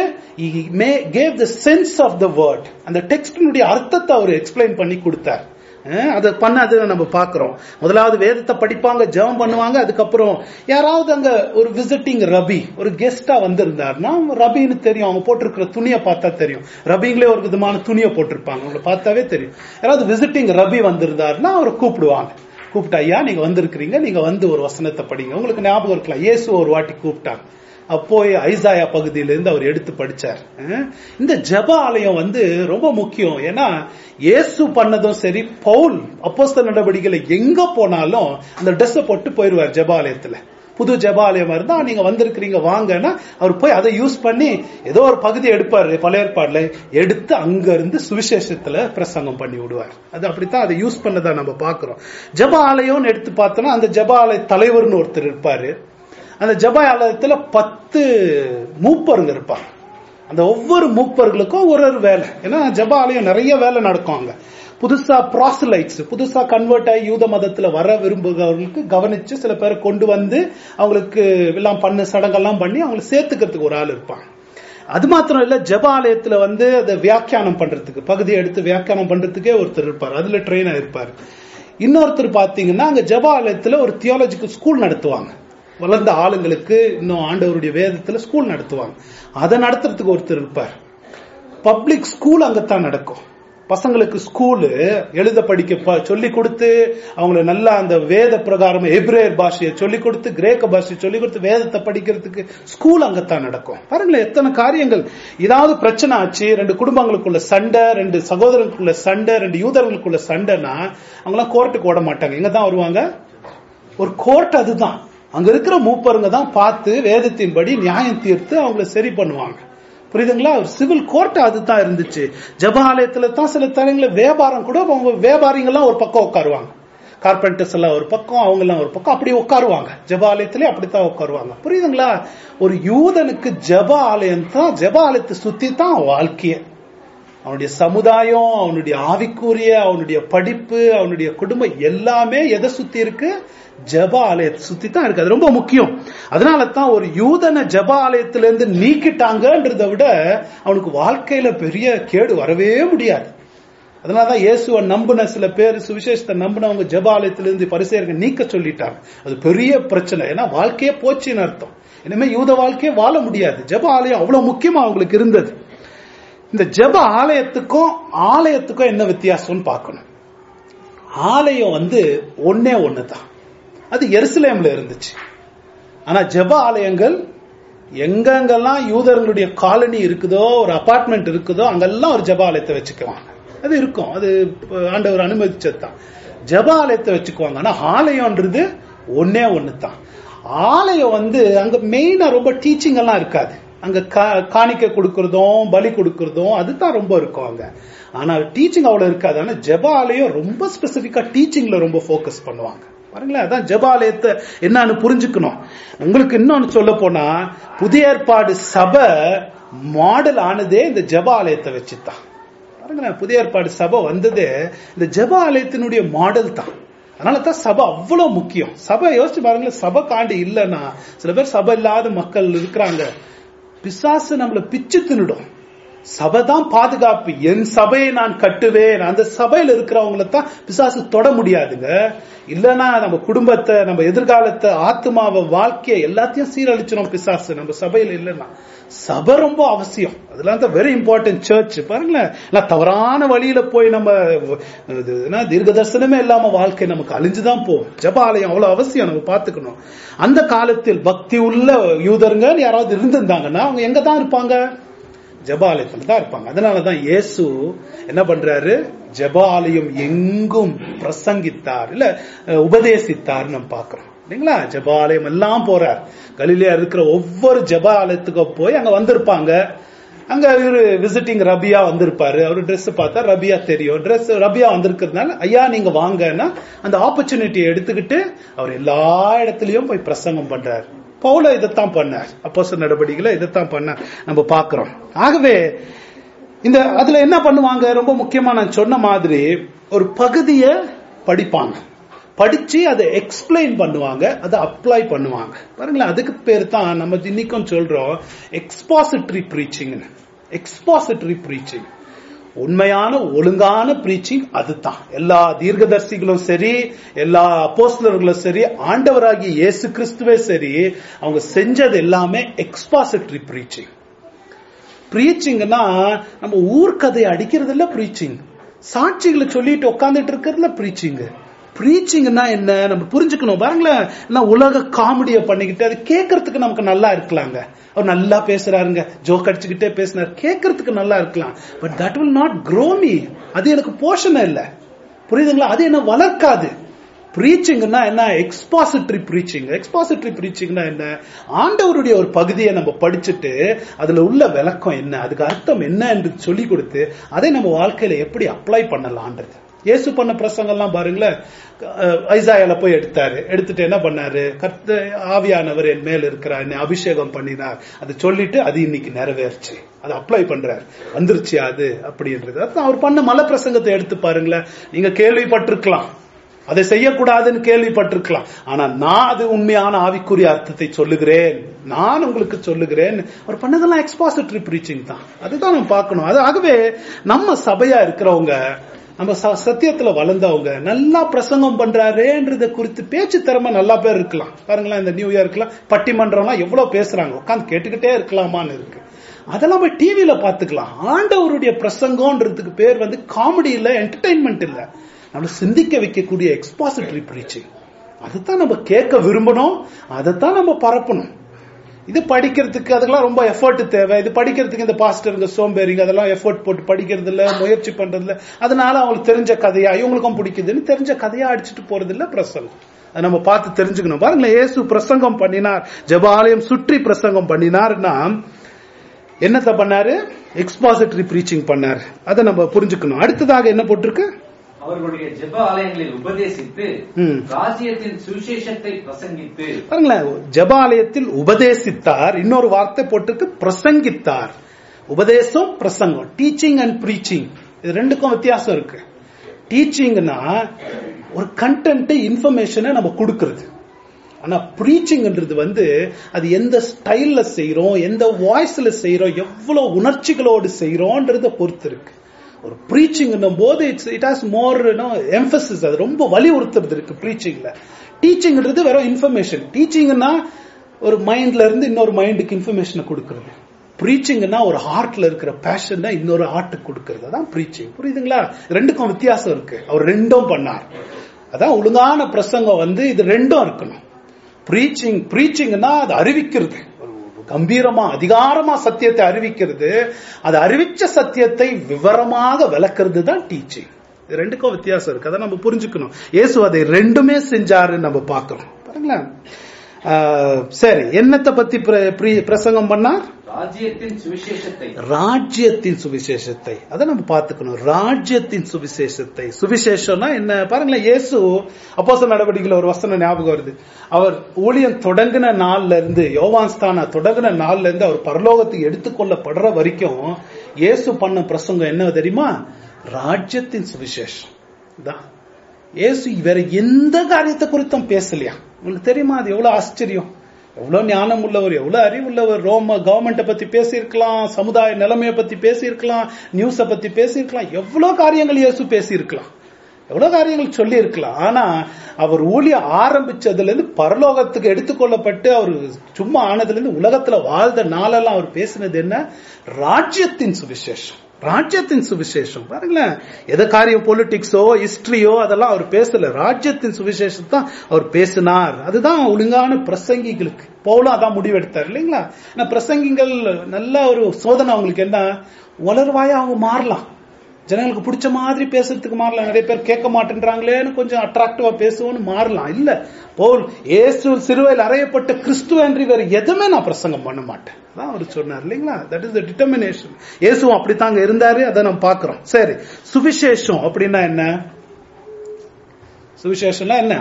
may gave the sense of the word அந்த டெக்ஸ்டினுடைய அர்த்தத்தை அவர் எக்ஸ்பிளைன் பண்ணி கொடுத்தார் அஹ், அதை பண்ண அது நம்ம பாக்குறோம் முதலாவது வேதத்தை படிப்பாங்க ஜெபம் பண்ணுவாங்க அதுக்கப்புறம் யாராவது அங்க ஒரு விசிட்டிங் ரபி ஒரு கெஸ்டா வந்திருந்தாருன்னா ரபின்னு தெரியும் அவங்க போட்டிருக்கிற துணியை பார்த்தா தெரியும் ரபிங்களே ஒரு விதமான துணியை போட்டிருப்பாங்க அவங்களை பார்த்தாவே தெரியும் யாராவது விசிட்டிங் ரபி வந்திருந்தாருன்னா அவரை கூப்பிடுவாங்க கூப்பிட்டா ஐயா நீங்க வந்திருக்கிறீங்க நீங்க வந்து ஒரு வசனத்தை படிங்க உங்களுக்கு ஞாபகம் இருக்கலாம் இயேசு ஒரு வாட்டி கூப்பிட்டாங்க அப்போ ஐசாயா பகுதியிலிருந்து அவர் எடுத்து படிச்சார் அஹ் இந்த ஜெப ஆலயம் வந்து ரொம்ப முக்கியம் ஏன்னா இயேசு பண்ணதும் சரி பவுல் அப்போஸ்தல நடவடிக்கையில எங்க போனாலும் அந்த ட்ரெஸ்ஸை போட்டு போயிருவார் ஜெப ஆலயத்துல புது ஜெபாலயமா இருந்தா நீங்க வந்திருக்கிறீங்க வாங்கன்னா அவர் போய் அதை யூஸ் பண்ணி ஏதோ ஒரு பகுதி எடுப்பாரு பழைய ஏற்பாடுல எடுத்து அங்க இருந்து சுவிசேஷத்துல பிரசங்கம் பண்ணி விடுவார் அது அப்படித்தான் அதை யூஸ் பண்ணதா நம்ம பாக்குறோம் ஜெப ஆலயம்னு எடுத்து பார்த்தோம்னா அந்த ஜெப ஆலய தலைவர்னு ஒருத்தர் இருப்பாரு அந்த ஜெப ஆலயத்துல பத்து மூப்பருங்க இருப்பாங்க அந்த ஒவ்வொரு மூப்பர்களுக்கும் ஒரு ஒரு வேலை ஏன்னா ஜெப ஆலயம் நிறைய வேலை நடக்கும் அங்க புதுசா ப்ராசலைட்ஸ் புதுசா கன்வெர்ட் ஆகி யூத மதத்துல வர விரும்புகிறவர்களுக்கு கவனிச்சு சில பேரை கொண்டு வந்து அவங்களுக்கு எல்லாம் பண்ண சடங்கெல்லாம் பண்ணி அவங்களை சேர்த்துக்கிறதுக்கு ஒரு ஆள் இருப்பாங்க அது மாத்திரம் இல்ல ஜெப ஆலயத்துல வந்து அதை வியாக்கியானம் பண்றதுக்கு பகுதியை எடுத்து வியாக்கியானம் பண்றதுக்கே ஒருத்தர் இருப்பார் அதுல ட்ரெயின் ஆயிருப்பார் இன்னொருத்தர் பாத்தீங்கன்னா அங்க ஜெப ஆலயத்துல ஒரு தியாலஜிக்கல் ஸ்கூல் நடத்துவாங்க வளர்ந்த ஆளுங்களுக்கு இன்னும் ஆண்டவருடைய வேதத்துல ஸ்கூல் நடத்துவாங்க அதை நடத்துறதுக்கு ஒருத்தர் இருப்பார் பப்ளிக் ஸ்கூல் அங்கத்தான் நடக்கும் பசங்களுக்கு ஸ்கூலு எழுத படிக்க ப- சொல்லி கொடுத்து அவங்கள நல்லா அந்த வேத பிரகாரம் எப்ரேயர் பாஷையை சொல்லி கொடுத்து கிரேக்க பாஷையை சொல்லி கொடுத்து வேதத்தை படிக்கிறதுக்கு ஸ்கூல் அங்கத்தான் நடக்கும் பாருங்களேன் எத்தனை காரியங்கள் ஏதாவது பிரச்சனை ஆச்சு ரெண்டு குடும்பங்களுக்குள்ள சண்டை ரெண்டு சகோதரங்களுக்குள்ள சண்டை ரெண்டு யூதர்களுக்குள்ள சண்டைனா அவங்களாம் கோர்ட்டுக்கு ஓட மாட்டாங்க எங்க தான் வருவாங்க ஒரு கோர்ட் அதுதான் அங்க இருக்கிற மூப்பருங்க தான் பார்த்து வேதத்தின்படி நியாயம் தீர்த்து அவங்கள சரி பண்ணுவாங்க புரியுதுங்களா ஒரு சிவில் கோர்ட் அதுதான் இருந்துச்சு ஜபாலயத்துல தான் சில தரங்கள வியாபாரம் கூட அவங்க வியாபாரிங்கெல்லாம் ஒரு பக்கம் உட்காருவாங்க கார்பெண்டர்ஸ் எல்லாம் ஒரு பக்கம் அவங்க எல்லாம் ஒரு பக்கம் அப்படி உட்காருவாங்க ஜபாலயத்திலே அப்படித்தான் உட்காருவாங்க புரியுதுங்களா ஒரு யூதனுக்கு ஜப ஆலயம் தான் ஜப ஆலயத்தை சுத்தி தான் வாழ்க்கையே அவனுடைய சமுதாயம் அவனுடைய ஆவிக்குரிய அவனுடைய படிப்பு அவனுடைய குடும்பம் எல்லாமே எதை சுத்தி இருக்கு ஜப ஆலயத்தை சுத்தி தான் இருக்கு அது ரொம்ப முக்கியம் அதனால தான் ஒரு யூதனை ஜப ஆலயத்திலிருந்து நீக்கிட்டாங்கன்றதை விட அவனுக்கு வாழ்க்கையில பெரிய கேடு வரவே முடியாது அதனாலதான் இயேசுவை நம்பின சில பேர் சுவிசேஷத்தை நம்பினவங்க ஜப ஆலயத்திலிருந்து பரிசெயர்கள் நீக்க சொல்லிட்டாங்க அது பெரிய பிரச்சனை ஏன்னா வாழ்க்கையே போச்சுன்னு அர்த்தம் இனிமே யூத வாழ்க்கையே வாழ முடியாது ஜப ஆலயம் அவ்வளவு முக்கியமா அவங்களுக்கு இருந்தது இந்த ஜெப ஆலயத்துக்கும் ஆலயத்துக்கும் என்ன வித்தியாசம்னு பார்க்கணும் ஆலயம் வந்து ஒன்னே ஒண்ணுதான் அது எருசலேம்ல இருந்துச்சு ஆனா ஜெப ஆலயங்கள் எங்கெங்கெல்லாம் யூதர்களுடைய காலனி இருக்குதோ ஒரு அபார்ட்மெண்ட் இருக்குதோ அங்கெல்லாம் ஒரு ஜெப ஆலயத்தை வச்சுக்குவாங்க அது இருக்கும் அது ஆண்டவர் அனுமதிச்சதுதான் ஜெப ஆலயத்தை வச்சுக்குவாங்க ஆனா ஆலயம்ன்றது ஒன்னே ஒண்ணு தான் ஆலயம் வந்து அங்க மெயினா ரொம்ப டீச்சிங் எல்லாம் இருக்காது அங்க கா- காணிக்கை கொடுக்கறதும் பலி கொடுக்கறதும் அதுதான் ரொம்ப இருக்கும் அங்க ஆனா டீச்சிங் அவ்வளவு இருக்காது ஆனா ஜெப ஆலயம் ரொம்ப ஸ்பெசிபிக்கா டீச்சிங்ல ரொம்ப ஃபோக்கஸ் பண்ணுவாங்க பாருங்களேன் அதான் ஜெபாலயத்தை என்னன்னு புரிஞ்சுக்கணும் உங்களுக்கு இன்னொன்னு சொல்ல போனா புதிய ஏற்பாடு சபை மாடல் ஆனதே இந்த ஜெபாலயத்தை வச்சுதான் பாருங்களேன் புதிய ஏற்பாடு சபை வந்ததே இந்த ஜெபாலயத்தினுடைய மாடல் தான் அதனால தான் சபை அவ்வளவு முக்கியம் சபை யோசிச்சு பாருங்களேன் சபை காண்டி இல்லைன்னா சில பேர் சபை இல்லாத மக்கள் இருக்கிறாங்க பிசாசு நம்மள பிச்சு தின்னுடும் சபை தான் பாதுகாப்பு என் சபையை நான் கட்டுவேன் அந்த சபையில இருக்கிறவங்கள தான் பிசாசு தொட முடியாதுங்க இல்லைன்னா நம்ம குடும்பத்தை நம்ம எதிர்காலத்தை ஆத்மாவை வாழ்க்கையை எல்லாத்தையும் சீரழிச்சிடும் பிசாசு நம்ம சபையில இல்லைன்னா சபை ரொம்ப அவசியம் அதெல்லாம் தான் வெரி இம்பார்ட்டன்ட் சர்ச் பாருங்களேன் எல்லாம் தவறான வழியில போய் நம்ம இது என்ன, தீர்க்க தரிசனமே இல்லாம வாழ்க்கை நமக்கு அழிஞ்சுதான் போகும் ஜபாலயம் அவ்வளவு அவசியம் நம்ம பார்த்துக்கணும் அந்த காலத்தில் பக்தி உள்ள யூதருங்க யாராவது இருந்திருந்தாங்கன்னா அவங்க எங்க தான் இருப்பாங்க ஜபாலயத்துல தான் இருப்பாங்க அதனாலதான் இயேசு என்ன பண்றாரு ஜபாலயம் எங்கும் பிரசங்கித்தார் இல்ல அஹ், உபதேசித்தார் நம்ம பார்க்கிறோம் இல்லைங்களா ஜபாலயம் எல்லாம் போறார் கலிலியா இருக்கிற ஒவ்வொரு ஜபாலயத்துக்கும் போய் அங்க வந்திருப்பாங்க அங்க இவரு விசிட்டிங் ரபியா வந்திருப்பாரு அவரு Dress பார்த்தா ரபியா தெரியும் Dress ரபியா வந்திருக்கிறதுனால ஐயா நீங்க வாங்கன்னா அந்த ஆப்பர்ச்சுனிட்டியை எடுத்துக்கிட்டு அவர் எல்லா இடத்துலயும் போய் பிரசங்கம் பண்றாரு பவுல இதைத்தான் பண்ணார் அப்போஸ் நடவடிக்கைகளை இதைத்தான் பண்ணார் நம்ம பார்க்கிறோம் ஆகவே இந்த அதுல என்ன பண்ணுவாங்க ரொம்ப முக்கியமா நான் சொன்ன மாதிரி ஒரு பகுதியை படிப்பாங்க படிச்சு அதை எக்ஸ்பிளைன் பண்ணுவாங்க அதை அப்ளை பண்ணுவாங்க பாருங்களேன் அதுக்கு பேர் தான் நம்ம இன்னைக்கும் சொல்றோம் எக்ஸ்பாசிட்டரி ப்ரீச்சிங் எக்ஸ்பாசிட்டரி ப்ரீச்சிங் உண்மையான ஒழுங்கான ப்ரீச்சிங் அதுதான் எல்லா தீர்க்கதர்சிகளும் சரி எல்லா அப்போஸ்தலர்களும் சரி ஆண்டவராகிய இயேசு கிறிஸ்துவே சரி அவங்க செஞ்சது எல்லாமே எக்ஸ்பாசிட்டரி ப்ரீச்சிங் ப்ரீச்சிங்னா நம்ம ஊர்க்கதையை அடிக்கிறது இல்ல ப்ரீச்சிங் சாட்சிகளை சொல்லிட்டு உட்காந்துட்டு இருக்கிறதுல ப்ரீச்சிங் ப்ரீச்சிங்னா என்ன நம்ம புரிஞ்சுக்கணும் பாருங்களேன் நான் உலக காமெடியை பண்ணிக்கிட்டு அது கேட்கறதுக்கு நமக்கு நல்லா இருக்கலாங்க அவர் நல்லா பேசுறாருங்க ஜோக் அடிச்சுக்கிட்டே பேசினார் கேட்கறதுக்கு நல்லா இருக்கலாம் but that will not grow me அது எனக்கு போஷணம் இல்ல புரியுதுங்களா அது என்ன வளர்க்காது ப்ரீச்சிங்னா என்ன எக்ஸ்பாசிட்டரி ப்ரீச்சிங் எக்ஸ்பாசிட்டரி ப்ரீச்சிங்னா என்ன ஆண்டவருடைய ஒரு பகுதியை நம்ம படிச்சுட்டு அதுல உள்ள விளக்கம் என்ன அதுக்கு அர்த்தம் என்ன என்று சொல்லி கொடுத்து அதை நம்ம வாழ்க்கையில எப்படி அப்ளை பண்ணலாம்ன்றது இயேசு பண்ண பிரசங்கம்லாம் பாருங்களேன் அஹ் ஐசாயால போய் எடுத்தாரு எடுத்துட்டு என்ன பண்ணாரு கர்த்த ஆவியானவர் என் மேல் இருக்கிறார் என்னை அபிஷேகம் பண்ணினார் அதை சொல்லிட்டு அது இன்னைக்கு நிறைவேறுச்சு அதை அப்ளை பண்றாரு வந்துருச்சு அது அப்படின்றது அதான் அவர் பண்ண மலை பிரசங்கத்தை எடுத்து பாருங்களேன் நீங்க கேள்விப்பட்டிருக்கலாம் அதை செய்யக்கூடாதுன்னு கேள்விப்பட்டிருக்கலாம் ஆனா நான் அது உண்மையான ஆவிக்குரிய அர்த்தத்தை சொல்லுகிறேன் நான் உங்களுக்கு சொல்லுகிறேன் அவர் பண்ணதெல்லாம் எக்ஸ்பாசிட்டரி ப்ரீச்சிங் தான் அதுதான் நம்ம பார்க்கணும் அது ஆகவே நம்ம சபையா இருக்கிறவங்க நம்ம ச- சத்தியத்துல வளர்ந்தவங்க நல்லா பிரசங்கம் பண்றாரேன்றத குறித்து பேச்சு திறமை நல்லா பேர் இருக்கலாம் பாருங்களேன் இந்த நியூ இயர்க்குலாம் பட்டிமன்றம்லாம் எவ்வளவு பேசுறாங்க உட்காந்து கேட்டுக்கிட்டே இருக்கலாமான்னு இருக்கு அதெல்லாம் போய் டிவியில பாத்துக்கலாம் ஆண்டவருடைய பிரசங்கம்ன்றதுக்கு பேர் வந்து காமெடி இல்ல என்டர்டைன்மெண்ட் இல்ல நம்மள சிந்திக்க வைக்கக்கூடிய எக்ஸ்பாசிட்டரி ப்ரீச்சிங் அதுதான் நம்ம கேட்க விரும்பணும் அதைத்தான் நம்ம பரப்பணும் இது படிக்கிறதுக்கு அதெல்லாம் ரொம்ப எஃபர்ட் தேவை இது படிக்கிறதுக்கு இந்த பாஸ்டருங்க சோம்பேறிங்க அதெல்லாம் எஃபர்ட் போட்டு படிக்கிறது இல்ல முயற்சி பண்றது இல்ல அதனால அவங்களுக்கு தெரிஞ்ச கதையா இவங்களுக்கும் பிடிக்குதுன்னு தெரிஞ்ச கதையா அடிச்சுட்டு போறது இல்ல பிரசங்கம் அதை நம்ம பார்த்து தெரிஞ்சுக்கணும் பாருங்களேன் இயேசு பிரசங்கம் பண்ணினார் ஜெபாலயம் சுற்றி பிரசங்கம் பண்ணினார்னா என்னத்தை பண்ணாரு எக்ஸ்பாசிட்டரி ப்ரீச்சிங் பண்ணார் அதை நம்ம புரிஞ்சுக்கணும் அடுத்ததாக என்ன போட்டிருக்கு அவர்களுடைய ஜெப ஆலயங்களில் உபதேசித்து ம். ராஜ்யத்தின் சுவிசேஷத்தை பிரசங்கித்து பாருங்களேன் ஜபாலயத்தில் உபதேசித்தார் இன்னொரு வார்த்தை போட்டிருக்கு பிரசங்கித்தார் உபதேசம் பிரசங்கம் டீச்சிங் அண்ட் ப்ரீச்சிங் இது ரெண்டுக்கும் வித்தியாசம் இருக்கு டீச்சிங்னா ஒரு கண்டென்ட் இன்ஃபர்மேஷனை நம்ம கொடுக்கிறது ஆனா ப்ரீச்சிங்ன்றது வந்து அது எந்த ஸ்டைல்ல செய்றோம் எந்த வாய்ஸ்ல செய்றோம் எவ்வளவு உணர்ச்சிகளோடு செய்றோம்ன்றத பொறுத்து இருக்கு ஒரு ப்ரீச்சிங் போது it's it has more emphasis அது ரொம்ப வலியுறுத்துறது இருக்கு ப்ரீச்சிங்ல டீச்சிங்ன்றது வெறும் இன்ஃபர்மேஷன் டீச்சிங்னா ஒரு மைண்ட்ல இருந்து இன்னொரு மைண்டுக்கு இன்ஃபர்மேஷனை கொடுக்கறது ப்ரீச்சிங்னா ஒரு ஹார்ட்ல இருக்கிற பேஷனை இன்னொரு ஹார்ட்டுக்கு கொடுக்கறது அதான் ப்ரீச்சிங் புரியுதுங்களா ரெண்டுக்கும் வித்தியாசம் இருக்கு அவர் ரெண்டும் பண்ணார் அதான் ஒழுங்கான பிரசங்கம் வந்து இது ரெண்டும் இருக்கணும் ப்ரீச்சிங் ப்ரீச்சிங்னா அது அறிவிக்கிறது ஒரு கம்பீரமா அதிகாரமா சத்தியத்தை அறிவிக்கிறது அது அறிவிச்ச சத்தியத்தை விவரமாக விளக்குறது தான் டீச்சிங் இது ரெண்டுக்கும் வித்தியாசம் இருக்கு அதை நம்ம புரிஞ்சுக்கணும் இயேசு அதை ரெண்டுமே செஞ்சாருன்னு நம்ம பார்க்கிறோம் பாருங்களேன் ஆஹ், சரி என்னத்தை பத்தி பிர- பிரி- பிரசங்கம் பண்ணார் ராஜ்யத்தின் சுவிசேஷத்தை ராஜ்யத்தின் சுவிசேஷத்தை அதை நம்ம பார்த்துக்கணும் ராஜ்யத்தின் சுவிசேஷத்தை சுவிசேஷம்னா என்ன பாருங்களேன் இயேசு அப்போஸ்தலர் நடவடிக்கையில் ஒரு வசனம் ஞாபகம் வருது அவர் ஊழியம் தொடங்கின நாள்ல இருந்து யோவான் ஸ்தானா தொடங்கின நாள்ல இருந்து அவர் பரலோகத்துக்கு எடுத்துக்கொள்ளப்படுற வரைக்கும் இயேசு பண்ண பிரசங்கம் என்ன தெரியுமா ராஜ்யத்தின் சுவிசேஷம் தான் இயேசு வேற எந்த காரியத்தை குறித்தும் பேசலையா உங்களுக்கு தெரியுமா அது எவ்வளவு ஆச்சரியம் எவ்வளவு ஞானம் உள்ளவர் எவ்வளவு அறிவுள்ளவர் ரோம கவர்மெண்ட்டை பத்தி பேசியிருக்கலாம் சமுதாய நிலைமையை பத்தி பேசியிருக்கலாம் நியூஸை பத்தி பேசியிருக்கலாம் எவ்வளவு காரியங்கள் இயேசு பேசியிருக்கலாம் எவ்வளவு காரியங்கள் சொல்லி இருக்கலாம் ஆனா அவர் ஊழிய ஆரம்பிச்சதுல இருந்து பரலோகத்துக்கு எடுத்துக்கொள்ளப்பட்டு அவர் சும்மா ஆனதுல இருந்து உலகத்துல வாழ்ந்த நாளெல்லாம் அவர் பேசினது என்ன ராஜ்யத்தின் சுவிசேஷம் ராஜ்யத்தின் சுவிசேஷம் பாருங்களேன் எத காரியம் பொலிட்டிக்ஸோ ஹிஸ்டரியோ அதெல்லாம் அவர் பேசல ராஜ்யத்தின் சுவிசேஷம் தான் அவர் பேசினார் அதுதான் ஒழுங்கான பிரசங்கிகளுக்கு பவுலும் அதான் முடிவெடுத்தார் இல்லைங்களா ஆனா பிரசங்கிகள் நல்ல ஒரு சோதனை அவங்களுக்கு என்ன உலர்வாயா அவங்க மாறலாம் ஜனங்களுக்கு பிடிச்ச மாதிரி பேசுறதுக்கு மாறலாம் நிறைய பேர் கேட்க மாட்டேன்றாங்களேன்னு கொஞ்சம் அட்ராக்டிவா பேசுவோம்னு மாறலாம் இல்ல போல் இயேசு சிறுவையில் அறையப்பட்ட கிறிஸ்துவ என்று வேற எதுவுமே நான் பிரசங்கம் பண்ண மாட்டேன் அதான் அவர் சொன்னார் இல்லைங்களா தட் இஸ் த டிட்டர்மினேஷன் இயேசுவும் அப்படித்தாங்க இருந்தாரு அதை நம்ம பாக்குறோம் சரி சுவிசேஷம் அப்படின்னா என்ன சுவிசேஷம்னா என்ன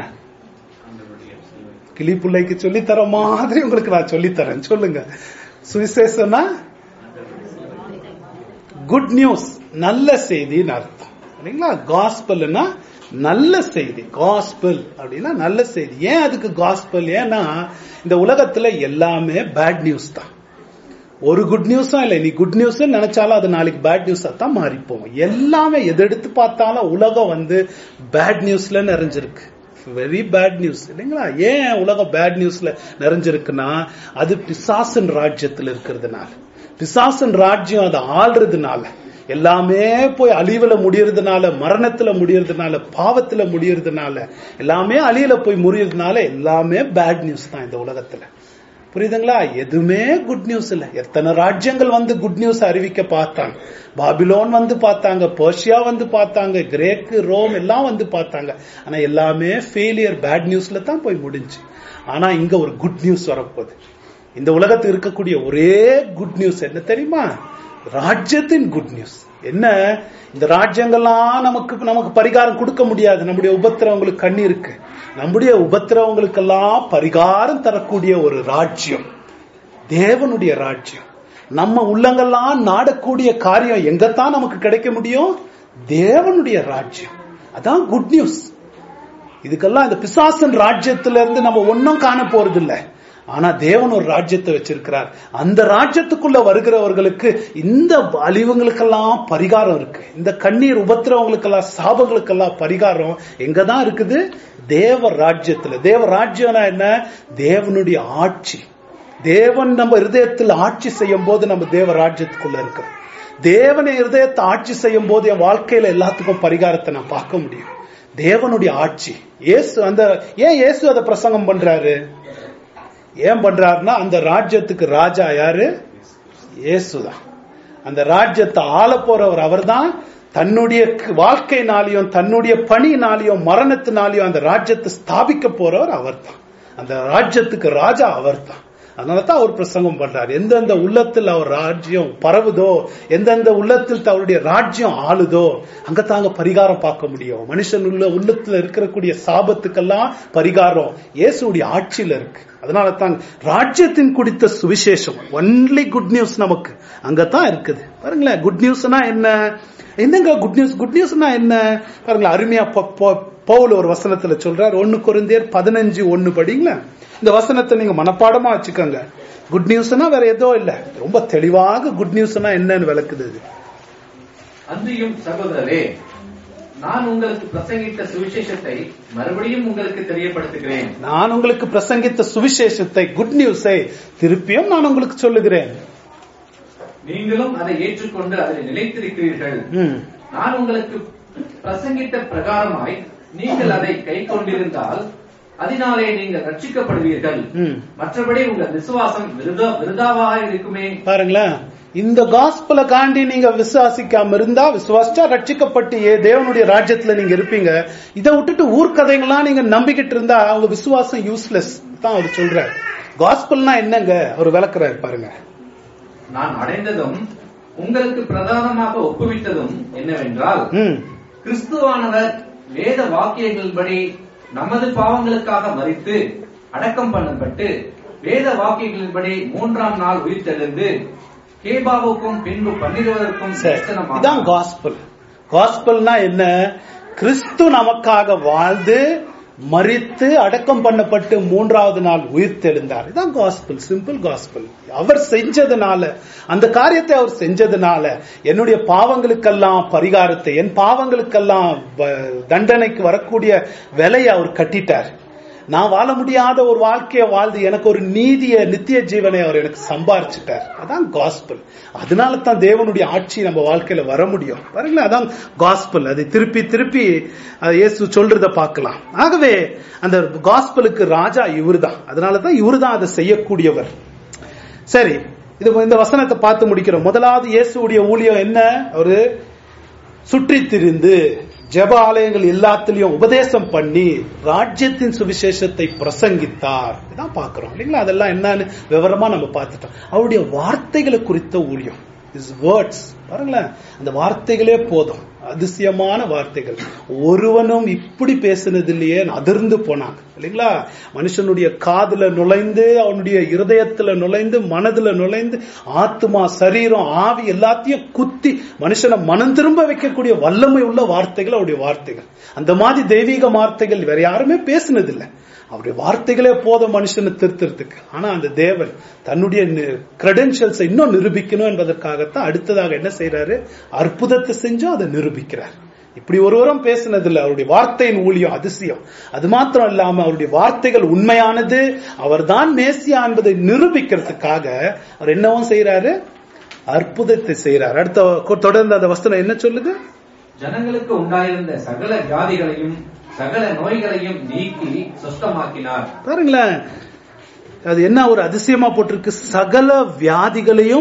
கிளி பிள்ளைக்கு சொல்லித்தர மாதிரி உங்களுக்கு நான் சொல்லித்தரேன் சொல்லுங்க சுவிசேஷம்னா குட் நியூஸ் நல்ல செய்தின்னு அர்த்தம் இல்லைங்களா காஸ்பல்னா நல்ல செய்தி காஸ்பல் அப்படின்னா நல்ல செய்தி ஏன் அதுக்கு காஸ்பல் ஏன்னா இந்த உலகத்துல எல்லாமே பேட் நியூஸ் தான் ஒரு குட் நியூஸும் இல்லை நீ குட் நியூஸ் நினைச்சாலும் அது நாளைக்கு பேட் நியூஸா தான் மாறி போகும் எல்லாமே எது எடுத்து பார்த்தாலும் உலகம் வந்து பேட் நியூஸ்ல நிறைஞ்சிருக்கு வெரி பேட் நியூஸ் இல்லைங்களா ஏன் உலகம் பேட் நியூஸ்ல நிறைஞ்சிருக்குன்னா அது பிசாசன் ராஜ்யத்தில் இருக்கிறதுனால பிசாசன் ராஜ்யம் அதை ஆள்றதுனால எல்லாமே போய் அழிவுல முடியறதுனால மரணத்துல முடியறதுனால பாவத்துல முடியறதுனால எல்லாமே அழியில போய் முடியறதுனால எல்லாமே பேட் நியூஸ் தான் இந்த உலகத்துல புரியுதுங்களா எதுவுமே குட் நியூஸ் இல்ல எத்தனை ராஜ்யங்கள் வந்து குட் நியூஸ் அறிவிக்க பார்த்தாங்க பாபிலோன் வந்து பார்த்தாங்க பர்ஷியா வந்து பார்த்தாங்க கிரேக்கு ரோம் எல்லாம் வந்து பார்த்தாங்க ஆனா எல்லாமே ஃபெயிலியர் பேட் நியூஸ்ல தான் போய் முடிஞ்சு ஆனா இங்க ஒரு குட் நியூஸ் வரப்போகுது இந்த உலகத்தில் இருக்கக்கூடிய ஒரே குட் நியூஸ் என்ன தெரியுமா ராஜ்யத்தின் குட் நியூஸ் என்ன இந்த ராஜ்யங்கள்லாம் நமக்கு நமக்கு பரிகாரம் கொடுக்க முடியாது நம்முடைய உபத்திரவங்களுக்கு கண்ணி இருக்கு நம்முடைய உபத்திரவங்களுக்கெல்லாம் பரிகாரம் தரக்கூடிய ஒரு ராஜ்யம் தேவனுடைய ராஜ்யம் நம்ம உள்ளங்கள்லாம் நாடக்கூடிய காரியம் எங்கத்தான் நமக்கு கிடைக்க முடியும் தேவனுடைய ராஜ்யம் அதான் குட் நியூஸ் இதுக்கெல்லாம் இந்த பிசாசன் ராஜ்யத்துல இருந்து நம்ம ஒன்னும் காண போறது இல்லை ஆனா தேவன் ஒரு ராஜ்யத்தை வச்சிருக்கிறார் அந்த ராஜ்யத்துக்குள்ள வருகிறவர்களுக்கு இந்த அழிவுங்களுக்கெல்லாம் பரிகாரம் இருக்கு இந்த கண்ணீர் உபத்திரவங்களுக்கெல்லாம் சாபங்களுக்கெல்லாம் பரிகாரம் எங்கதான் இருக்குது தேவ ராஜ்யத்துல தேவ ராஜ்யம்னா என்ன தேவனுடைய ஆட்சி தேவன் நம்ம இருதயத்தில் ஆட்சி செய்யும் போது நம்ம தேவ ராஜ்யத்துக்குள்ள இருக்கிறோம் தேவனை இருதயத்தை ஆட்சி செய்யும் போது என் வாழ்க்கையில எல்லாத்துக்கும் பரிகாரத்தை நான் பார்க்க முடியும் தேவனுடைய ஆட்சி இயேசு அந்த ஏன் இயேசு அதை பிரசங்கம் பண்றாரு ஏன் பண்றாருன்னா அந்த ராஜ்யத்துக்கு ராஜா யாரு இயேசுதான் அந்த ராஜ்யத்தை ஆள போறவர் அவர்தான் தன்னுடைய வாழ்க்கைனாலையும் தன்னுடைய பணியினாலையும் மரணத்தினாலையும் அந்த ராஜ்யத்தை ஸ்தாபிக்க போறவர் அவர்தான் அந்த ராஜ்யத்துக்கு ராஜா அவர்தான் அதனால தான் அவர் பிரசங்கம் பண்றார் எந்தெந்த உள்ளத்தில் அவர் ராஜ்யம் பரவுதோ எந்தெந்த உள்ளத்தில் அவருடைய ராஜ்யம் ஆளுதோ அங்க தாங்க பரிகாரம் பார்க்க முடியும் மனுஷன் உள்ள உள்ளத்துல இருக்கக்கூடிய சாபத்துக்கெல்லாம் பரிகாரம் இயேசுடைய ஆட்சியில இருக்கு அதனால தான் ராஜ்யத்தின் குடித்த சுவிசேஷம் ஒன்லி குட் நியூஸ் நமக்கு அங்கதான் இருக்குது பாருங்களேன் குட் நியூஸ்னா என்ன என்னங்க குட் நியூஸ் குட் நியூஸ்னா என்ன பாருங்களேன் அருமையா பவுல் ஒரு வசனத்துல சொல்றார் ஒன்னு குறைந்தேர் பதினஞ்சு ஒன்னு படிங்களேன் இந்த வசனத்தை நீங்க மனப்பாடமா வச்சுக்கோங்க குட் நியூஸ்னா வேற ஏதோ இல்ல ரொம்ப தெளிவாக குட் நியூஸ்னா என்னன்னு விளக்குது இது அன்றியும் சகோதரரே நான் உங்களுக்கு பிரசங்கித்த சுவிசேஷத்தை மறுபடியும் உங்களுக்கு தெரியப்படுத்துகிறேன் நான் உங்களுக்கு பிரசங்கித்த சுவிசேஷத்தை குட் நியூஸை திருப்பியும் நான் உங்களுக்கு சொல்லுகிறேன் நீங்களும் அதை ஏற்றுக்கொண்டு அதில் நிலைத்திருக்கிறீர்கள் ம். நான் உங்களுக்கு பிரசங்கித்த பிரகாரமாய் நீங்கள் அதை கை கொண்டிருந்தால் அதனாலே நீங்கள் ரட்சிக்கப்படுவீர்கள் ம். மற்றபடி உங்கள் விசுவாசம் விருதா விருதாவாக இருக்குமே பாருங்களேன் இந்த காஸ்பல காண்டி நீங்க விசுவாசிக்காம இருந்தா விசுவாசிச்சா ரட்சிக்கப்பட்டு ஏ தேவனுடைய ராஜ்யத்துல நீங்க இருப்பீங்க இதை விட்டுட்டு ஊர்க்கதைகள்லாம் நீங்க நம்பிக்கிட்டு இருந்தா அவங்க விசுவாசம் யூஸ்லெஸ் தான் அவர் சொல்றாரு காஸ்பல்னா என்னங்க அவர் விளக்குறாரு பாருங்க நான் அடைந்ததும் உங்களுக்கு பிரதானமாக ஒப்புவித்ததும் என்னவென்றால் ம் கிறிஸ்துவானவர் வேத வாக்கியங்களின்படி நமது பாவங்களுக்காக மரித்து அடக்கம் பண்ணப்பட்டு வேத வாக்கியங்களின்படி மூன்றாம் நாள் உயிர்த்தெழுந்து கேபாவுக்கும் பின்பு பன்னிருவதற்கும் சரி தரிசனமாக- இதான் காஸ்பல் காஸ்பல்னா என்ன கிறிஸ்து நமக்காக வாழ்ந்து மரித்து அடக்கம் பண்ணப்பட்டு மூன்றாவது நாள் உயிர் தெழுந்தார் இதான் காஸ்பிள் சிம்பிள் காஸ்பிள் அவர் செஞ்சதுனால அந்த காரியத்தை அவர் செஞ்சதுனால என்னுடைய பாவங்களுக்கெல்லாம் பரிகாரத்தை என் பாவங்களுக்கெல்லாம் வ- தண்டனைக்கு வரக்கூடிய விலையை அவர் கட்டிட்டார் நான் வாழ முடியாத ஒரு வாழ்க்கையை வாழ்ந்து எனக்கு ஒரு நீதிய நித்திய ஜீவனை அவர் எனக்கு சம்பாரிச்சிட்டார் அதான் காஸ்பிள் அதனால தான் தேவனுடைய ஆட்சி நம்ம வாழ்க்கையில வர முடியும் பாருங்களேன் அதான் காஸ்பிள் அதை திருப்பி திருப்பி அது இயேசு சொல்றத பார்க்கலாம் ஆகவே அந்த காஸ்பிளுக்கு ராஜா இவர்தான் அதனால தான் இவர்தான் அதை செய்யக்கூடியவர் சரி இது இந்த வசனத்தை பார்த்து முடிக்கிறோம் முதலாவது இயேசுடைய ஊழியம் என்ன அவரு சுற்றி திரிந்து ஜெப ஆலயங்கள் எல்லாத்திலையும் உபதேசம் பண்ணி ராஜ்யத்தின் சுவிசேஷத்தை பிரசங்கித்தார் இதான் பார்க்கிறோம் இல்லைங்களா அதெல்லாம் என்னன்னு விவரமா நம்ம பார்த்துட்டோம் அவருடைய வார்த்தைகளை குறித்த ஊழியம் இஸ் வேர்ட்ஸ் பாருங்களேன் அந்த வார்த்தைகளே போதும் அதிசயமான வார்த்தைகள் ஒருவனும் இப்படி பேசினது இல்லையே அதிர்ந்து போனாங்க இல்லைங்களா மனுஷனுடைய காதுல நுழைந்து அவனுடைய இருதயத்துல நுழைந்து மனதுல நுழைந்து ஆத்மா சரீரம் ஆவி எல்லாத்தையும் குத்தி மனுஷனை மனம் திரும்ப வைக்கக்கூடிய வல்லமை உள்ள வார்த்தைகள் அவருடைய வார்த்தைகள் அந்த மாதிரி தெய்வீக வார்த்தைகள் வேற யாருமே பேசினதில்லை அவருடைய வார்த்தைகளே போதும் மனுஷனை திருத்துறதுக்கு ஆனா அந்த தேவன் தன்னுடைய கிரெடென்ஷியல்ஸை இன்னும் நிரூபிக்கணும் என்பதற்காகத்தான் அடுத்ததாக என்ன செய்யறாரு அற்புதத்தை செஞ்சும் அதை நிரூபிக்கிறார் இப்படி ஒருவரும் பேசினதில்லை அவருடைய வார்த்தையின் ஊழியம் அதிசயம் அது மாத்திரம் இல்லாம அவருடைய வார்த்தைகள் உண்மையானது அவர்தான் மேசியா என்பதை நிரூபிக்கிறதுக்காக அவர் என்னவும் செய்யறாரு அற்புதத்தை செய்யறார் அடுத்த தொடர்ந்து அந்த வசனம் என்ன சொல்லுது ஜனங்களுக்கு உண்டாயிருந்த சகல வியாதிகளையும் சகல நோய்களையும் நீக்கி சுஸ்தமாக்கினார் பாருங்களேன் அது என்ன ஒரு அதிசயமா போட்டிருக்கு சகல வியாதிகளையும்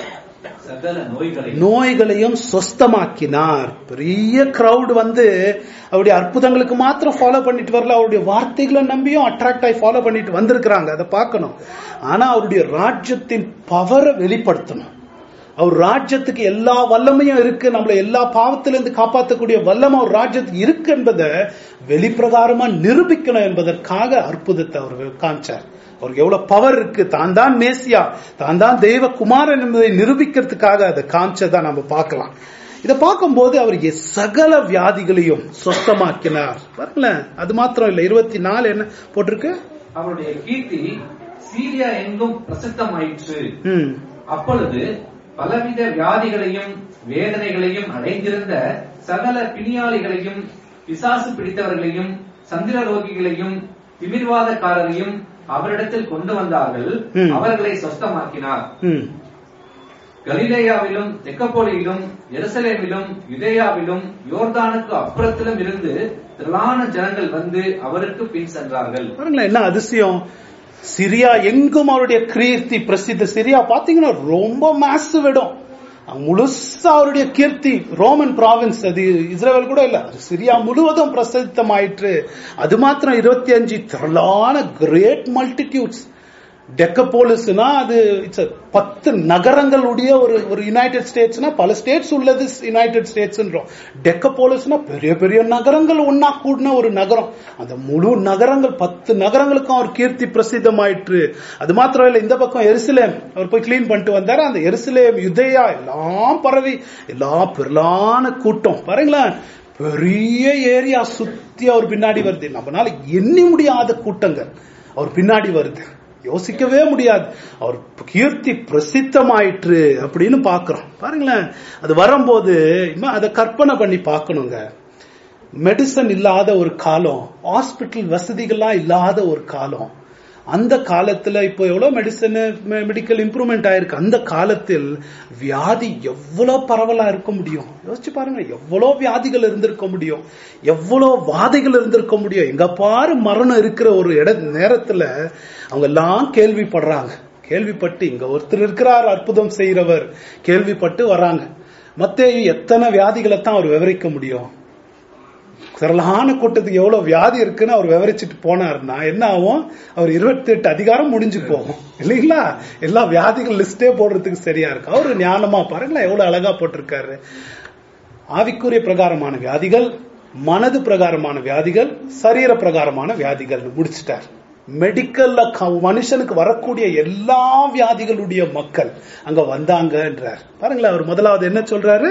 சகல நோய்களையும் நோய்களையும் சொஸ்தமாக்கினார் பெரிய கிரவுட் வந்து அவருடைய அற்புதங்களுக்கு மாத்திரம் ஃபாலோ பண்ணிட்டு வரல அவருடைய வார்த்தைகளை நம்பியும் அட்ராக்ட் ஆகி ஃபாலோ பண்ணிட்டு வந்திருக்கிறாங்க அதை பார்க்கணும் ஆனா அவருடைய ராஜ்யத்தின் பவரை வெளிப்படுத்தணும் அவர் ராஜ்யத்துக்கு எல்லா வல்லமையும் இருக்கு நம்மள எல்லா பாவத்திலிருந்து காப்பாற்றக்கூடிய வல்லமை அவர் ராஜ்யத்துக்கு இருக்கு என்பதை வெளிப்பிரகாரமா நிரூபிக்கணும் என்பதற்காக அற்புதத்தை அவர் காமிச்சார் அவருக்கு எவ்வளவு பவர் இருக்கு தான் தான் மேசியா தான் தான் தெய்வ குமாரன் என்பதை நிரூபிக்கிறதுக்காக அதை காமிச்சதா நம்ம பார்க்கலாம் இதை பார்க்கும்போது அவர் எ- சகல வியாதிகளையும் சொஸ்தமாக்கினார் பாருங்களேன் அது மாத்திரம் இல்ல இருபத்தி நாலு என்ன போட்டிருக்கு அவருடைய கீர்த்தி சீரியா எங்கும் பிரசித்தமாயிற்று ம் அப்பொழுது பலவித வியாதிகளையும் வேதனைகளையும் அடைந்திருந்த சகல பிணியாளிகளையும் பிசாசு பிடித்தவர்களையும் சந்திர ரோகிகளையும் திமிர்வாதக்காரரையும் அவரிடத்தில் கொண்டு வந்தார்கள் ம். அவர்களை சொஸ்தமாக்கினார் ம் கலிலேயாவிலும் தெக்கப்போலியிலும் எருசலேமிலும் யுதேயாவிலும் யோர்தானுக்கு அப்புறத்திலும் இருந்து திரளான ஜனங்கள் வந்து அவருக்கு பின் சென்றார்கள் பாருங்களேன் என்ன அதிசயம் சிரியா எங்கும் அவருடைய கீர்த்தி பிரசித்த சிரியா பாத்தீங்கன்னா ரொம்ப மேசிவ் இடம் அங்க முழுசா அவருடைய கீர்த்தி ரோமன் ப்ராவின்ஸ் அது இஸ்ரேல் கூட இல்ல அது சிரியா முழுவதும் பிரசித்தமாயிற்று அது மாத்திரம் இருபத்தி அஞ்சு திரளான கிரேட் மல்டிடியூட்ஸ் டெக்கபோலிஸ்னா அது இட்ஸ் பத்து நகரங்களுடைய ஒரு ஒரு யுனைடெட் ஸ்டேட்ஸ்னா பல ஸ்டேட்ஸ் உள்ளது யுனைடெட் ஸ்டேட்ஸ்ன்றோம் டெக்கபோலிஸ்னா பெரிய பெரிய நகரங்கள் ஒன்னா கூடின ஒரு நகரம் அந்த முழு நகரங்கள் பத்து நகரங்களுக்கும் அவர் கீர்த்தி பிரசித்தமாயிற்று அது மாத்திரம் இல்ல இந்த பக்கம் எருசலேம் அவர் போய் கிளீன் பண்ணிட்டு வந்தாரு அந்த எருசலேம் யுதேயா எல்லாம் பரவி எல்லா பெருளான கூட்டம் பாருங்களேன் பெரிய ஏரியா சுத்தி அவர் பின்னாடி வருது நம்மளால எண்ணி முடியாத கூட்டங்கள் அவர் பின்னாடி வருது யோசிக்கவே முடியாது அவர் கீர்த்தி பிரசித்தமாயிற்று அப்படின்னு பாக்குறோம் பாருங்களேன் அது வரும்போது இன்னும் அதை கற்பனை பண்ணி பார்க்கணுங்க மெடிசன் இல்லாத ஒரு காலம் ஹாஸ்பிட்டல் வசதிகள்லாம் இல்லாத ஒரு காலம் அந்த காலத்துல இப்போ எவ்வளவு மெடிசன் மெடிக்கல் இம்ப்ரூவ்மெண்ட் ஆயிருக்கு அந்த காலத்தில் வியாதி எவ்வளவு பரவலா இருக்க முடியும் யோசிச்சு பாருங்க எவ்வளவு வியாதிகள் இருந்திருக்க முடியும் எவ்வளவு வாதைகள் இருந்திருக்க முடியும் எங்க பாரு மரணம் இருக்கிற ஒரு இட நேரத்துல அவங்க எல்லாம் கேள்விப்படுறாங்க கேள்விப்பட்டு இங்க ஒருத்தர் இருக்கிறார் அற்புதம் செய்யறவர் கேள்விப்பட்டு வராங்க மத்தேயு எத்தனை வியாதிகளை தான் அவர் விவரிக்க முடியும் திரளான கூட்டத்துக்கு எவ்வளவு வியாதி இருக்குன்னு அவர் விவரிச்சுட்டு போனாருன்னா என்ன ஆகும் அவர் இருபத்தி எட்டு அதிகாரம் முடிஞ்சு போகும் இல்லைங்களா எல்லா வியாதிகள் லிஸ்டே போடுறதுக்கு சரியா இருக்கு அவரு ஞானமா பாருங்களேன் எவ்வளவு அழகா போட்டிருக்காரு ஆவிக்குரிய பிரகாரமான வியாதிகள் மனது பிரகாரமான வியாதிகள் சரீர பிரகாரமான வியாதிகள் முடிச்சிட்டார் மெடிக்கல்ல க- மனுஷனுக்கு வரக்கூடிய எல்லா வியாதிகளுடைய மக்கள் அங்க வந்தாங்கன்றார் பாருங்களேன் அவர் முதலாவது என்ன சொல்றாரு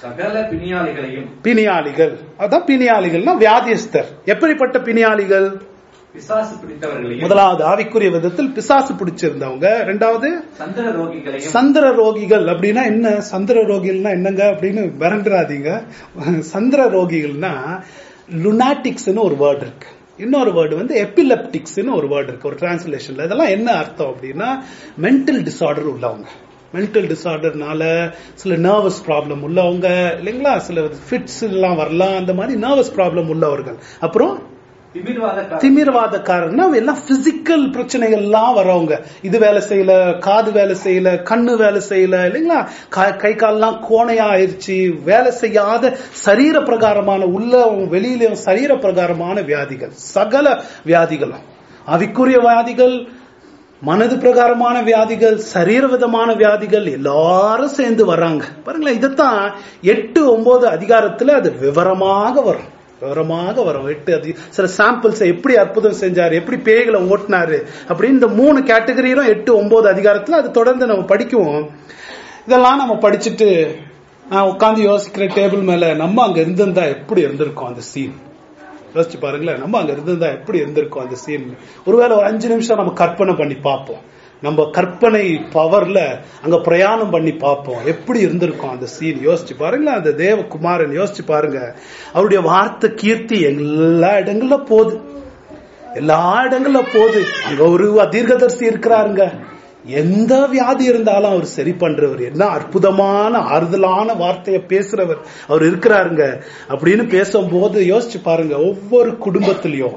சகல பிணியாளிகளையும் பிணியாளிகள் அதான் பிணியாளிகள்னா வியாதியஸ்தர் எப்படிப்பட்ட பிணியாளிகள் பிசாசு பிடித்தவர்களையும் முதலாவது ஆவிக்குரிய விதத்தில் பிசாசு பிடிச்சிருந்தவங்க ரெண்டாவது சந்திர ரோகிகளையும் சந்திர ரோகிகள் அப்படின்னா என்ன சந்திர ரோகிகள்னா என்னங்க அப்படின்னு மிரண்டுறாதீங்க சந்திர ரோகிகள்னா லுனாட்டிக்ஸ்னு ஒரு வேர்டு இருக்கு இன்னொரு வேர்டு வந்து எபிலெப்டிக்ஸ்னு ஒரு வேர்டு இருக்கு ஒரு டிரான்ஸ்லேஷன்ல இதெல்லாம் என்ன அர்த்தம் அப்படின்னா மென்டல் டிசார்டர் உள்ளவங்க மென்டல் டிசார்டர்னால சில நர்வஸ் ப்ராப்ளம் உள்ளவங்க இல்லைங்களா சில ஃபிட்ஸ் எல்லாம் வரலாம் அந்த மாதிரி நர்வஸ் ப்ராப்ளம் உள்ளவர்கள் அப்புறம் திமிர்வாத திமிர்வாதக்காரர்னா எல்லாம் பிசிக்கல் பிரச்சனைகள் எல்லாம் வரவங்க இது வேலை செய்யல காது வேலை செய்யல கண்ணு வேலை செய்யல இல்லைங்களா கா- கை கால்லாம் கோணையா ஆயிருச்சு வேலை செய்யாத சரீர பிரகாரமான உள்ள வெளியிலும் சரீர பிரகாரமான வியாதிகள் சகல வியாதிகளும் அவிக்குரிய வியாதிகள் மனது பிரகாரமான வியாதிகள் சரீர விதமான வியாதிகள் எல்லாரும் சேர்ந்து வர்றாங்க பாருங்களேன் இதைத்தான் எட்டு ஒன்பது அதிகாரத்துல அது விவரமாக வரும் விவரமாக வரும் எட்டு அதி சில சாம்பிள்ஸ் எப்படி அற்புதம் செஞ்சாரு எப்படி பேய்களை ஓட்டினாரு அப்படின்னு இந்த மூணு கேட்டகரியிலும் எட்டு ஒன்பது அதிகாரத்துல அது தொடர்ந்து நம்ம படிக்குவோம் இதெல்லாம் நம்ம படிச்சுட்டு நான் உட்காந்து யோசிக்கிற டேபிள் மேல நம்ம அங்க இருந்திருந்தா எப்படி இருந்திருக்கும் அந்த சீன் யோசிச்சு பாருங்களேன் நம்ம அங்க இருந்திருந்தா எப்படி இருந்திருக்கும் அந்த சீன் ஒருவேளை ஒரு அஞ்சு நிமிஷம் நம்ம கற்பனை பண்ணி பார்ப்போம் நம்ம கற்பனை பவர்ல அங்க பிரயாணம் பண்ணி பார்ப்போம் எப்படி இருந்திருக்கும் அந்த சீன் யோசிச்சு பாருங்களேன் அந்த தேவகுமாரன் யோசிச்சு பாருங்க அவருடைய வார்த்தை கீர்த்தி எல்லா இடங்கள்ல போகுது எல்லா இடங்கள்ல போகுது அங்க ஒரு தீர்க்கதரிசி இருக்கிறாருங்க எந்த வியாதி இருந்தாலும் அவர் சரி பண்றவர் என்ன அற்புதமான ஆறுதலான வார்த்தையை பேசுறவர் அவர் இருக்கிறாருங்க அப்படின்னு பேசும்போது யோசிச்சு பாருங்க ஒவ்வொரு குடும்பத்திலையும்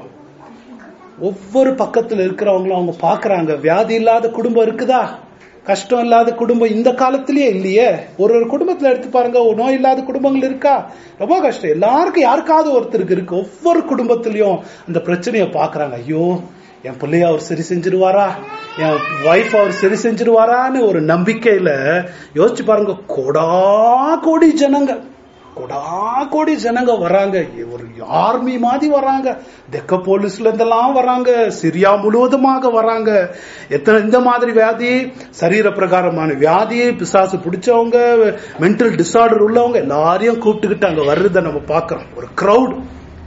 ஒவ்வொரு பக்கத்துல இருக்கிறவங்களும் அவங்க பாக்குறாங்க வியாதி இல்லாத குடும்பம் இருக்குதா கஷ்டம் இல்லாத குடும்பம் இந்த காலத்திலேயே இல்லையே ஒரு ஒரு குடும்பத்துல எடுத்து பாருங்க ஒரு நோய் இல்லாத குடும்பங்கள் இருக்கா ரொம்ப கஷ்டம் எல்லாருக்கும் யாருக்காவது ஒருத்தருக்கு இருக்கு ஒவ்வொரு குடும்பத்திலயும் அந்த பிரச்சனையை பாக்குறாங்க ஐயோ என் பிள்ளைய அவர் சரி செஞ்சிருவாரா என் வைஃப் அவர் சரி செஞ்சிருவாரான்னு ஒரு நம்பிக்கையில யோசிச்சு பாருங்க கோடா கோடி ஜனங்க கொடா கோடி ஜனங்க வராங்க ஒரு ஆர்மி மாதிரி வராங்க தெக்க போலீஸ்ல இருந்தெல்லாம் வராங்க சிரியா முழுவதுமாக வராங்க எத்தனை இந்த மாதிரி வியாதி சரீர பிரகாரமான வியாதி பிசாசு பிடிச்சவங்க மென்டல் டிசார்டர் உள்ளவங்க எல்லாரையும் கூப்பிட்டுக்கிட்டு அங்க வர்றதை நம்ம பார்க்கிறோம் ஒரு கிரவுட்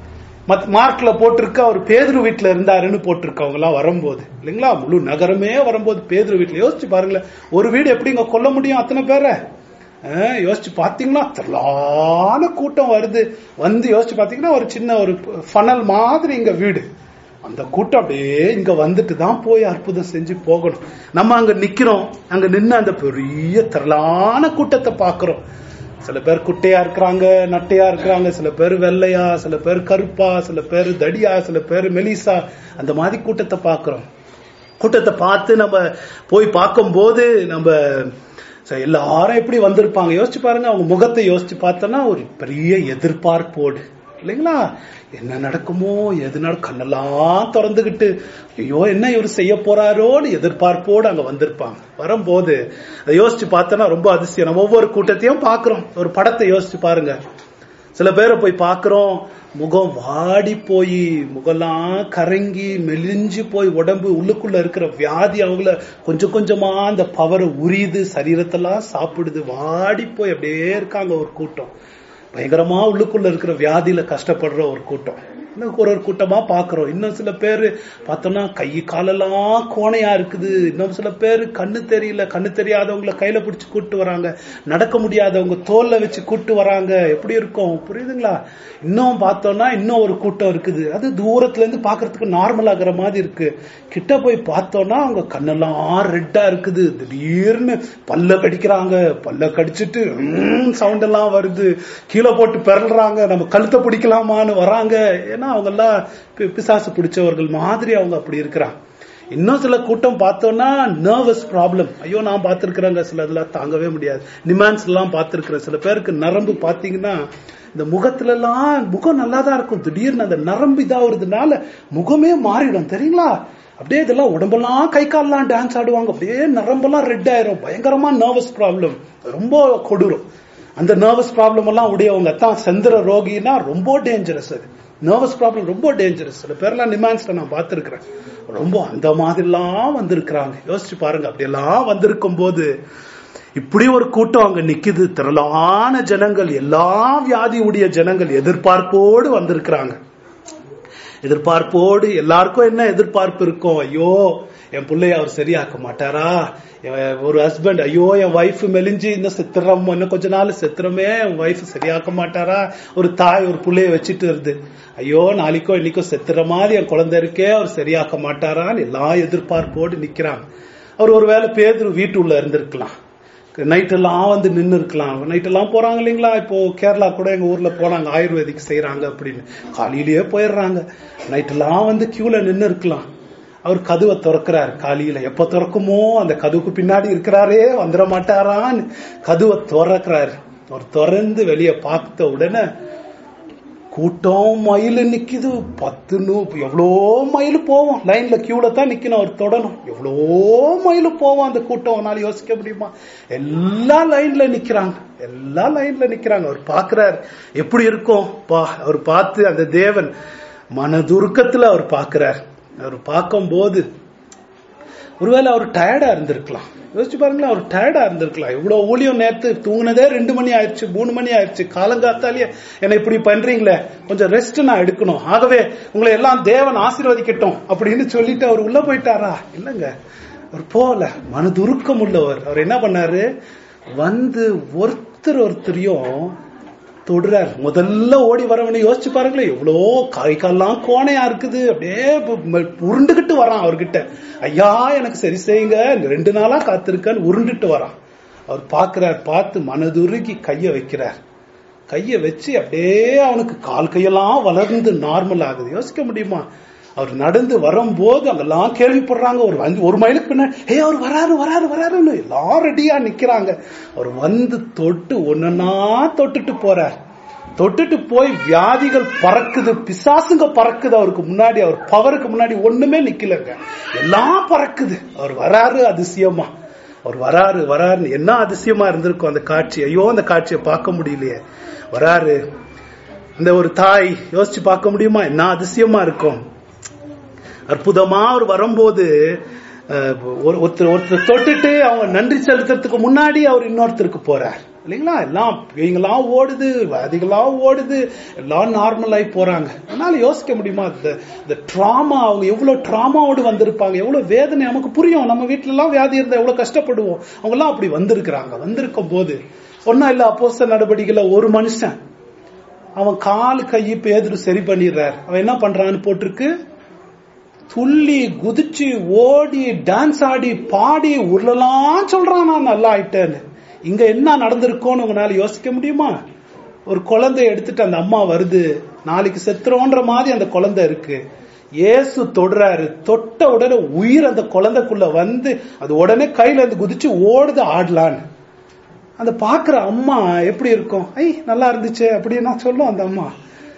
மத் மார்க்ல போட்டிருக்க அவர் பேதுரு வீட்டுல இருந்தாருன்னு போட்டிருக்கவங்க எல்லாம் வரும்போது இல்லைங்களா முழு நகரமே வரும்போது பேதுரு வீட்டுல யோசிச்சு பாருங்களேன் ஒரு வீடு எப்படி இங்க கொல்ல முடியும் அத்தனை பேரை அஹ், யோசிச்சு பாத்தீங்கன்னா திரளான கூட்டம் வருது வந்து யோசிச்சு பாத்தீங்கன்னா ஒரு சின்ன ஒரு ஃபனல் மாதிரி இங்க வீடு அந்த கூட்டம் அப்படியே இங்க வந்துட்டு தான் போய் அற்புதம் செஞ்சு போகணும் நம்ம அங்க நிக்கிறோம் அங்க நின்று அந்த பெரிய திரளான கூட்டத்தை பாக்குறோம் சில பேர் குட்டையா இருக்கிறாங்க நட்டையா இருக்கிறாங்க சில பேர் வெள்ளையா சில பேர் கருப்பா சில பேர் தடியா சில பேர் மெலிசா அந்த மாதிரி கூட்டத்தை பார்க்கிறோம் கூட்டத்தை பார்த்து நம்ம போய் பார்க்கும்போது நம்ம சரி, எல்லாரும் எப்படி வந்திருப்பாங்க யோசிச்சு பாருங்க அவங்க முகத்தை யோசிச்சு பார்த்தோன்னா ஒரு பெரிய எதிர்பார்ப்போடு இல்லைங்களா என்ன நடக்குமோ எது நட கண்ணெல்லாம் திறந்துகிட்டு ஐயோ என்ன இவர் செய்ய போறாரோன்னு எதிர்பார்ப்போடு அங்க வந்திருப்பாங்க வரும்போது அதை யோசிச்சு பார்த்தோன்னா ரொம்ப அதிசயம் நம்ம ஒவ்வொரு கூட்டத்தையும் பார்க்கிறோம் ஒரு படத்தை யோசிச்சு பாருங்க சில பேரை போய் பார்க்கிறோம் முகம் வாடி போய் முகம்லாம் கரங்கி மெலிஞ்சு போய் உடம்பு உள்ளுக்குள்ள இருக்கிற வியாதி அவங்கள கொஞ்சம் கொஞ்சமா அந்த பவரை உரியுது சரீரத்தெல்லாம் சாப்பிடுது வாடி போய் அப்படியே இருக்காங்க ஒரு கூட்டம் பயங்கரமா உள்ளுக்குள்ள இருக்கிற வியாதியில கஷ்டப்படுற ஒரு கூட்டம் இன்னும் ஒரு ஒரு கூட்டமா பாக்குறோம் இன்னும் சில பேர் பார்த்தோம்னா கை காலெல்லாம் கோணையா இருக்குது இன்னும் சில பேர் கண்ணு தெரியல கண்ணு தெரியாதவங்கள கையில பிடிச்சு கூட்டு வராங்க நடக்க முடியாதவங்க தோல்ல வச்சு கூட்டு வராங்க எப்படி இருக்கும் புரியுதுங்களா இன்னும் பார்த்தோம்னா இன்னும் ஒரு கூட்டம் இருக்குது அது தூரத்துல இருந்து பாக்குறதுக்கு நார்மல் ஆகுற மாதிரி இருக்கு கிட்ட போய் பார்த்தோம்னா அவங்க கண்ணெல்லாம் ரெட்டா இருக்குது திடீர்னு பல்ல கடிக்கிறாங்க பல்ல கடிச்சிட்டு சவுண்ட் எல்லாம் வருது கீழே போட்டு பிறல்றாங்க நம்ம கழுத்தை பிடிக்கலாமான்னு வராங்க ஏன்னா அவங்க எல்லாம் பி- பிசாசு பிடிச்சவர்கள் மாதிரி அவங்க அப்படி இருக்கிறாங்க இன்னும் சில கூட்டம் பார்த்தோம்னா நர்வஸ் ப்ராப்ளம் ஐயோ நான் பார்த்திருக்கிறேங்க சில இதெல்லாம் தாங்கவே முடியாது நிமான்ஸ் எல்லாம் பார்த்திருக்கிறேன் சில பேருக்கு நரம்பு பார்த்தீங்கன்னா இந்த முகத்துல எல்லாம் முகம் நல்லா தான் இருக்கும் திடீர்னு அந்த நரம்பு இதாகிறதுனால முகமே மாறிடும் தெரியுங்களா அப்படியே இதெல்லாம் உடம்பெல்லாம் கை கால்லாம் டான்ஸ் ஆடுவாங்க அப்படியே நரம்பெல்லாம் ரெட் ஆயிரும் பயங்கரமா நர்வஸ் ப்ராப்ளம் ரொம்ப கொடூரம் அந்த நர்வஸ் ப்ராப்ளம் எல்லாம் உடையவங்க தான் செந்திர ரோகினா ரொம்ப டேஞ்சரஸ் அது நர்வஸ் ப்ராப்ளம் ரொம்ப டேஞ்சரஸ் சில பேர்லாம் நிமான்ஸ்ல நான் பார்த்திருக்கிறேன் ரொம்ப அந்த மாதிரிலாம் வந்திருக்கிறாங்க யோசிச்சு பாருங்க அப்படியெல்லாம் வந்திருக்கும் போது இப்படி ஒரு கூட்டம் அங்க நிக்குது திரளான ஜனங்கள் எல்லா வியாதியுடைய ஜனங்கள் எதிர்பார்ப்போடு வந்திருக்கிறாங்க எதிர்பார்ப்போடு எல்லாருக்கும் என்ன எதிர்பார்ப்பு இருக்கும் ஐயோ என் பிள்ளைய அவர் சரியாக்க மாட்டாரா என் ஒரு ஹஸ்பண்ட் ஐயோ என் ஒய்ஃப் மெலிஞ்சு இன்னும் செத்துறோம் இன்னும் கொஞ்ச நாள் செத்துறோமே என் ஒய்ஃப் சரியாக்க மாட்டாரா ஒரு தாய் ஒரு பிள்ளைய வச்சுட்டு வருது ஐயோ நாளைக்கோ இன்னைக்கோ செத்துற மாதிரி என் குழந்தை இருக்கே அவர் சரியாக்க மாட்டாரான்னு எல்லா எதிர்பார்ப்போடு நிக்கிறாங்க அவர் ஒருவேளை பேதர் வீட்டுள்ள இருந்திருக்கலாம் நைட் எல்லாம் வந்து நின்று இருக்கலாம் நைட் எல்லாம் போறாங்க இல்லைங்களா இப்போ கேரளா கூட எங்க ஊர்ல போனாங்க ஆயுர்வேதிக் செய்யறாங்க அப்படின்னு காலையிலேயே போயிடுறாங்க நைட் எல்லாம் வந்து கியூல நின்று இருக்கலாம் அவர் கதவை திறக்கிறார் காலையில எப்ப திறக்குமோ அந்த கதவுக்கு பின்னாடி இருக்கிறாரே வந்துட மாட்டாரான்னு கதவை திறக்கிறாரு அவர் திறந்து வெளியே பார்த்த உடனே கூட்டம் மயில் நிக்குது பத்து நூ எவ்வளோ மயில் போவோம் லைன்ல கியூல தான் நிக்கணும் அவர் தொடணும் எவ்வளோ மயில் போவோம் அந்த கூட்டம் அவனால யோசிக்க முடியுமா எல்லா லைன்ல நிக்கிறாங்க எல்லா லைன்ல நிக்கிறாங்க அவர் பாக்குறாரு எப்படி இருக்கும் பா அவர் பார்த்து அந்த தேவன் மனதுருக்கத்துல அவர் பாக்குறார் அவர் பார்க்கும்போது ஒருவேளை அவர் டயர்டா இருந்திருக்கலாம் யோசிச்சு பாருங்களேன் அவர் டயர்டா இருந்திருக்கலாம் இவ்வளவு ஊழியம் நேரத்து தூங்குனதே ரெண்டு மணி ஆயிடுச்சு மூணு மணி ஆயிடுச்சு காலங்காத்தாலேயே என்னை இப்படி பண்றீங்களே கொஞ்சம் ரெஸ்ட் நான் எடுக்கணும் ஆகவே உங்களை எல்லாம் தேவன் ஆசீர்வதிக்கட்டும் அப்படின்னு சொல்லிட்டு அவர் உள்ள போயிட்டாரா இல்லங்க அவர் போகல மனதுருக்கம் உள்ளவர் அவர் என்ன பண்ணாரு வந்து ஒருத்தர் ஒருத்தரையும் தொடுறார் முதல்ல ஓடி வரவனை யோசிச்சு பாருங்களேன் எவ்வளோ கை கால்லாம் கோணையா இருக்குது அப்படியே உருண்டுகிட்டு வரான் அவர்கிட்ட ஐயா எனக்கு சரி செய்யுங்க இந்த ரெண்டு நாளா காத்திருக்கன்னு உருண்டுட்டு வரான் அவர் பார்க்கிறார் பார்த்து மனதுருகி கைய வைக்கிறார் கைய வச்சு அப்படியே அவனுக்கு கால் கையெல்லாம் வளர்ந்து நார்மல் ஆகுது யோசிக்க முடியுமா அவர் நடந்து வரும்போது அங்கெல்லாம் கேள்விப்படுறாங்க ஒரு வந்து ஒரு மைலுக்கு பின்னாடி ஏ அவர் வராரு வராரு வராருன்னு எல்லாம் ரெடியா நிக்கிறாங்க அவர் வந்து தொட்டு ஒன்னா தொட்டுட்டு போறார் தொட்டுட்டு போய் வியாதிகள் பறக்குது பிசாசுங்க பறக்குது அவருக்கு முன்னாடி அவர் பவருக்கு முன்னாடி ஒண்ணுமே நிக்கலங்க எல்லாம் பறக்குது அவர் வராரு அதிசயமா அவர் வராரு வராருன்னு என்ன அதிசயமா இருந்திருக்கும் அந்த காட்சி ஐயோ அந்த காட்சியை பார்க்க முடியலையே வராரு இந்த ஒரு தாய் யோசிச்சு பார்க்க முடியுமா என்ன அதிசயமா இருக்கும் அற்புதமா அவர் வரும்போது ஒருத்தர் ஒருத்தர் தொட்டுட்டு அவங்க நன்றி செலுத்துறதுக்கு முன்னாடி அவர் இன்னொருத்தருக்கு போறார் இல்லைங்களா எல்லாம் இவங்கெல்லாம் ஓடுது வியாதிகளாம் ஓடுது எல்லாம் நார்மல் ஆகி போறாங்க அதனால யோசிக்க முடியுமா இந்த ட்ராமா அவங்க எவ்வளவு ட்ராமாவோடு வந்திருப்பாங்க எவ்வளவு வேதனை நமக்கு புரியும் நம்ம வீட்டுல எல்லாம் வியாதி இருந்தா எவ்வளவு கஷ்டப்படுவோம் அவங்க எல்லாம் அப்படி வந்திருக்கிறாங்க வந்திருக்கும் போது ஒன்னா இல்ல அப்போஸ்த நடவடிக்கையில ஒரு மனுஷன் அவன் கால் கை பேதரு சரி பண்ணிடுறாரு அவன் என்ன பண்றான்னு போட்டிருக்கு துள்ளி குதிச்சு ஓடி டான்ஸ் ஆடி பாடி உருளலாம் சொல்றான் நான் நல்லா ஆயிட்டேன்னு இங்க என்ன நடந்திருக்கோன்னு உங்களால யோசிக்க முடியுமா ஒரு குழந்தை எடுத்துட்டு அந்த அம்மா வருது நாளைக்கு செத்துறோன்ற மாதிரி அந்த குழந்தை இருக்கு ஏசு தொடுறாரு தொட்ட உடனே உயிர் அந்த குழந்தைக்குள்ள வந்து அது உடனே கையில இருந்து குதிச்சு ஓடுது ஆடலான்னு அந்த பாக்குற அம்மா எப்படி இருக்கும் ஐ நல்லா இருந்துச்சு அப்படின்னா சொல்லும் அந்த அம்மா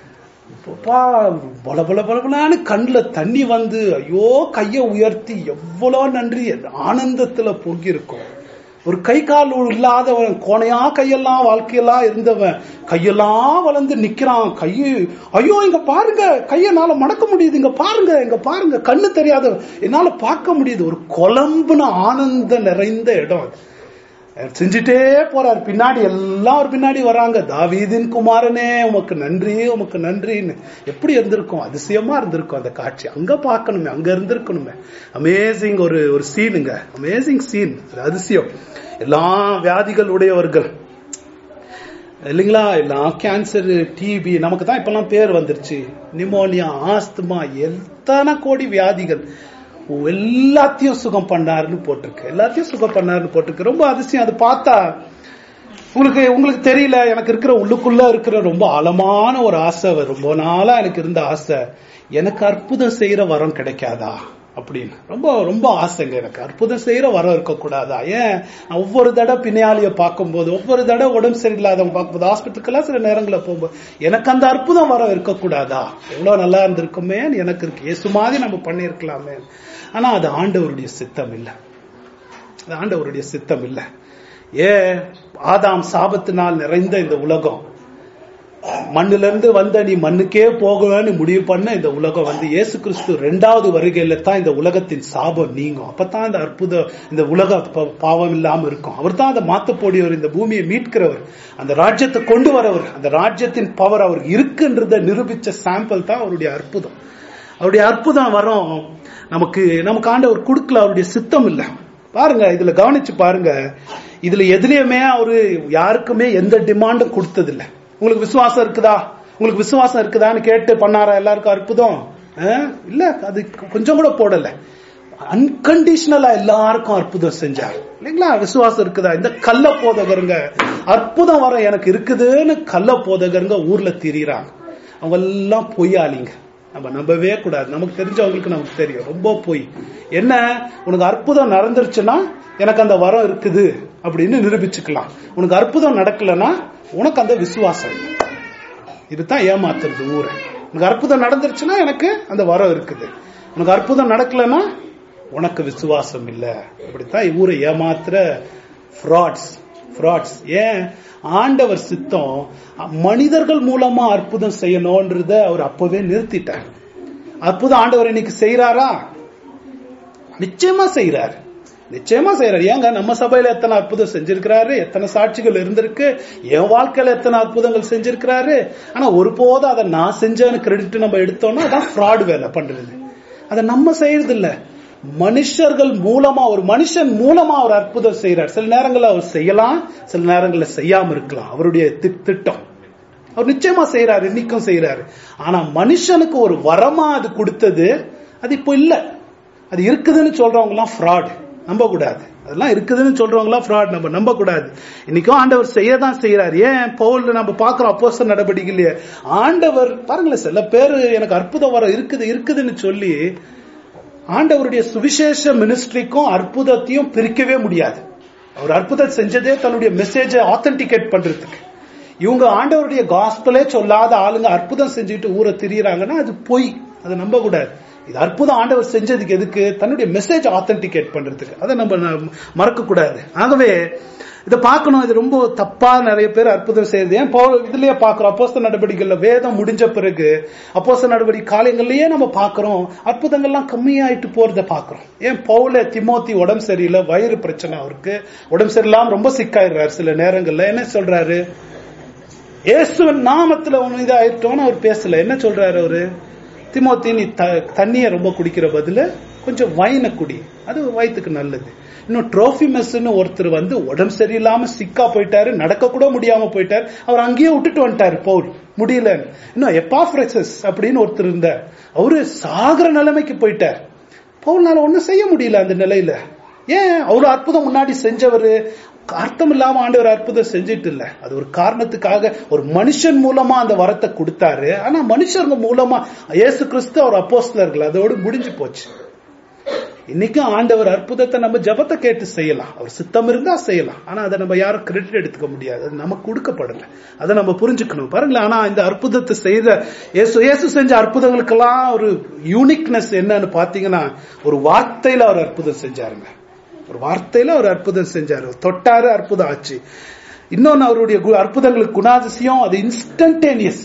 பல பல பலபலான்னு கண்ணில் தண்ணி வந்து ஐயோ கைய உயர்த்தி எவ்வளோ நன்றி ஆனந்தத்துல பொங்கி இருக்கும் ஒரு கை கால் இல்லாதவன் கோணையா கையெல்லாம் வாழ்க்கையெல்லாம் இருந்தவன் கையெல்லாம் வளர்ந்து நிக்கிறான் கையை ஐயோ இங்க பாருங்க கையனால மடக்க முடியுது இங்க பாருங்க இங்க பாருங்க கண்ணு தெரியாதவன் என்னால பார்க்க முடியுது ஒரு குழம்புன ஆனந்த நிறைந்த இடம் செஞ்சுட்டே போறார் பின்னாடி எல்லாம் ஒரு பின்னாடி வராங்க தாவீதின் குமாரனே உமக்கு நன்றி உமக்கு நன்றின்னு எப்படி இருந்திருக்கும் அதிசயமா இருந்திருக்கும் அந்த காட்சி அங்க பார்க்கணுமே அங்க இருந்திருக்கணுமே அமேசிங் ஒரு ஒரு சீனுங்க அமேசிங் சீன் அதிசயம் எல்லா வியாதிகள் உடையவர்கள் இல்லைங்களா எல்லாம் கேன்சர் டிபி நமக்கு தான் இப்பெல்லாம் பேர் வந்துருச்சு நிமோனியா ஆஸ்துமா எத்தனை கோடி வியாதிகள் எல்லாத்தையும் சுகம் பண்ணாருன்னு போட்டிருக்கு எல்லாத்தையும் சுகம் பண்ணாருன்னு போட்டிருக்கு ரொம்ப அதிசயம் அது பார்த்தா உங்களுக்கு உங்களுக்கு தெரியல எனக்கு இருக்கிற உள்ளுக்குள்ள இருக்கிற ரொம்ப ஆழமான ஒரு ஆசை ரொம்ப நாளா எனக்கு இருந்த ஆசை எனக்கு அற்புதம் செய்யற வரம் கிடைக்காதா அப்படின்னு ரொம்ப ரொம்ப ஆசைங்க எனக்கு அற்புதம் செய்யற வரம் இருக்கக்கூடாதா ஏன் ஒவ்வொரு தடவை பின்னாளிய பார்க்கும்போது ஒவ்வொரு தடவை உடம்பு சரியில்லாதவங்க பார்க்கும்போது ஹாஸ்பிட்டலுக்கெல்லாம் சில நேரங்களில் போகும்போது எனக்கு அந்த அற்புதம் வரம் இருக்கக்கூடாதா எவ்வளவு நல்லா இருந்திருக்குமே எனக்கு இருக்கு ஏசு மாதிரி நம்ம பண்ணியிருக்கலாமே ஆனா அது ஆண்டவருடைய சித்தம் இல்லை அது ஆண்டவருடைய சித்தம் இல்லை ஏ ஆதாம் சாபத்தினால் நிறைந்த இந்த உலகம் மண்ணுல இருந்து வந்த நீ மண்ணுக்கே போகணும்னு முடிவு பண்ண இந்த உலகம் வந்து இயேசு கிறிஸ்து ரெண்டாவது வருகையில தான் இந்த உலகத்தின் சாபம் நீங்கும் அப்பதான் இந்த அற்புதம் இந்த உலக ப- பாவம் இல்லாம இருக்கும் அவர் தான் அதை மாத்தக்கூடியவர் இந்த பூமியை மீட்கிறவர் அந்த ராஜ்யத்தை கொண்டு வரவர் அந்த ராஜ்யத்தின் பவர் அவருக்கு இருக்குன்றத நிரூபிச்ச சாம்பிள் தான் அவருடைய அற்புதம் அவருடைய அற்புதம் வரும் நமக்கு நமக்கு ஆண்டவர் கொடுக்கல அவருடைய சித்தம் இல்ல பாருங்க இதுல கவனிச்சு பாருங்க இதுல எதுலயுமே அவரு யாருக்குமே எந்த டிமாண்டும் கொடுத்தது இல்ல உங்களுக்கு விசுவாசம் இருக்குதா உங்களுக்கு விசுவாசம் இருக்குதான்னு கேட்டு பண்ணாரா எல்லாருக்கும் அற்புதம் அஹ்? இல்ல அது கொஞ்சம் கூட போடல அன்கண்டிஷனலா எல்லாருக்கும் அற்புதம் செஞ்சார் இல்லைங்களா விசுவாசம் இருக்குதா இந்த கள்ள போதகருங்க அற்புதம் வர எனக்கு இருக்குதுன்னு கள்ள போதகருங்க ஊர்ல திரியிறாங்க அவங்க எல்லாம் பொய்யாளிங்க நம்ம நம்பவே கூடாது நமக்கு தெரிஞ்சவங்களுக்கு நமக்கு தெரியும் ரொம்ப பொய் என்ன உனக்கு அற்புதம் நடந்துருச்சுன்னா எனக்கு அந்த வரம் இருக்குது அப்படின்னு நிரூபிச்சுக்கலாம் உனக்கு அற்புதம் நடக்கலன்னா உனக்கு அந்த விசுவாசம் இல்லை இதுதான் ஏமாத்துறது ஊரை உனக்கு அற்புதம் நடந்துருச்சுன்னா எனக்கு அந்த வரம் இருக்குது உனக்கு அற்புதம் நடக்கலன்னா உனக்கு விசுவாசம் இல்ல அப்படித்தான் ஊரை ஏமாத்துற ஃப்ராட்ஸ் ஃப்ராட்ஸ் ஏன் ஆண்டவர் சித்தம் மனிதர்கள் மூலமா அற்புதம் செய்யணும்ன்றத அவர் அப்பவே நிறுத்திட்டார் அற்புதம் ஆண்டவர் இன்னைக்கு செய்யறாரா நிச்சயமா செய்யறாரு நிச்சயமா செய்யறாரு ஏங்க நம்ம சபையில எத்தனை அற்புதம் செஞ்சிருக்கிறாரு எத்தனை சாட்சிகள் இருந்திருக்கு என் வாழ்க்கையில எத்தனை அற்புதங்கள் செஞ்சிருக்கிறாரு ஆனா ஒருபோதும் அதை நான் செஞ்சேன்னு கிரெடிட் நம்ம எடுத்தோம்னா அதான் ஃப்ராட் வேலை பண்றது அதை நம்ம செய்யறது இல்ல மனுஷர்கள் மூலமா ஒரு மனுஷன் மூலமா அவர் அற்புதம் செய்யறார் சில நேரங்கள்ல அவர் செய்யலாம் சில நேரங்கள்ல செய்யாம இருக்கலாம் அவருடைய தி- திட்டம் அவர் நிச்சயமா செய்யறாரு இன்னைக்கும் செய்யறாரு ஆனா மனுஷனுக்கு ஒரு வரமா அது கொடுத்தது அது இப்போ இல்ல அது இருக்குதுன்னு சொல்றவங்க எல்லாம் ஃப்ராட் நம்ப கூடாது அதெல்லாம் இருக்குதுன்னு சொல்றவங்க எல்லாம் ஃப்ராட் நம்ம நம்ப கூடாது இன்னைக்கும் ஆண்டவர் செய்யதான் செய்யறாரு ஏன் பவுல் நம்ம பாக்குறோம் அப்போஸ்தல நடவடிக்கையிலேயே ஆண்டவர் பாருங்களேன் சில பேர் எனக்கு அற்புதம் வர இருக்குது இருக்குதுன்னு சொல்லி ஆண்டவருடைய சுவிசேஷ மினிஸ்ட்ரிக்கும் அற்புதத்தையும் பிரிக்கவே முடியாது அவர் அற்புதம் செஞ்சதே தன்னுடைய மெசேஜை ஆத்தென்டிகேட் பண்றதுக்கு இவங்க ஆண்டவருடைய காஸ்பலே சொல்லாத ஆளுங்க அற்புதம் செஞ்சுட்டு ஊரை திரியறாங்கன்னா அது பொய் அதை நம்ப கூடாது இது அற்புதம் ஆண்டவர் செஞ்சதுக்கு எதுக்கு தன்னுடைய மெசேஜ் ஆத்தென்டிகேட் பண்றதுக்கு அதை நம்ம ந- மறக்க கூடாது ஆகவே இதை பார்க்கணும் இது ரொம்ப தப்பா நிறைய பேர் அற்புதம் செய்யுது ஏன் பவுல் இதுலயே பாக்குறோம் அப்போஸ்தல நடவடிக்கைகள்ல வேதம் முடிஞ்ச பிறகு அப்போஸ்தல நடவடிக்கை காலங்கள்லயே நம்ம பாக்குறோம் அற்புதங்கள்லாம் கம்மியாயிட்டு போறத பாக்குறோம் ஏன் பவுல திமோத்தி உடம்பு சரியில்லை வயிறு பிரச்சனை அவருக்கு உடம்பு சரியில்லாம ரொம்ப சிக்காயிடுறாரு சில நேரங்கள்ல என்ன சொல்றாரு இயேசுவின் நாமத்துல ஒண்ணு இதாயிட்டோம்னு அவர் பேசல என்ன சொல்றாரு அவரு திமோத்தி நீ த- தண்ணிய ரொம்ப குடிக்கிற பதிலு கொஞ்சம் வைனை குடி அது வயித்துக்கு நல்லது இன்னும் ட்ரோஃபிமஸ்னு ஒருத்தர் வந்து உடம்பு சரியில்லாம சிக்கா போயிட்டாரு நடக்க கூட முடியாம போயிட்டாரு அவர் அங்கேயே விட்டுட்டு வந்துட்டாரு பவுல் முடியல இன்னும் எப்பாஃப்ரசஸ் அப்படின்னு ஒருத்தர் இருந்தார் அவரு சாகுற நிலைமைக்கு போயிட்டார் பவுல்னால ஒண்ணும் செய்ய முடியல அந்த நிலையில ஏன் அவரு அற்புதம் முன்னாடி செஞ்சவரு அர்த்தம் இல்லாம ஆண்டவர் அற்புதம் செஞ்சிட்டு இல்ல அது ஒரு காரணத்துக்காக ஒரு மனுஷன் மூலமா அந்த வரத்தை கொடுத்தாரு ஆனா மனுஷங்க மூலமா இயேசு கிறிஸ்து அவர் அப்போஸ்தலர்கள் அதோடு முடிஞ்சு போச்சு இன்னைக்கும் ஆண்டவர் அற்புதத்தை நம்ம ஜெபத்தை கேட்டு செய்யலாம் அவர் சித்தம் இருந்தா செய்யலாம் ஆனா அதை நம்ம யாரும் கிரெடிட் எடுத்துக்க முடியாது அது நமக்கு கொடுக்கப்படல அதை நம்ம புரிஞ்சுக்கணும் பாருங்களேன் ஆனா இந்த அற்புதத்தை செய்த இயேசு இயேசு செஞ்ச அற்புதங்களுக்கெல்லாம் ஒரு யூனிக்னஸ் என்னன்னு பாத்தீங்கன்னா ஒரு வார்த்தையில அவர் அற்புதம் செஞ்சாருங்க ஒரு வார்த்தையில அவர் அற்புதம் செஞ்சாரு தொட்டாரு அற்புதம் ஆச்சு இன்னொன்னு அவருடைய கு- அற்புதங்களுக்கு குணாதிசயம் அது இன்ஸ்டன்டேனியஸ்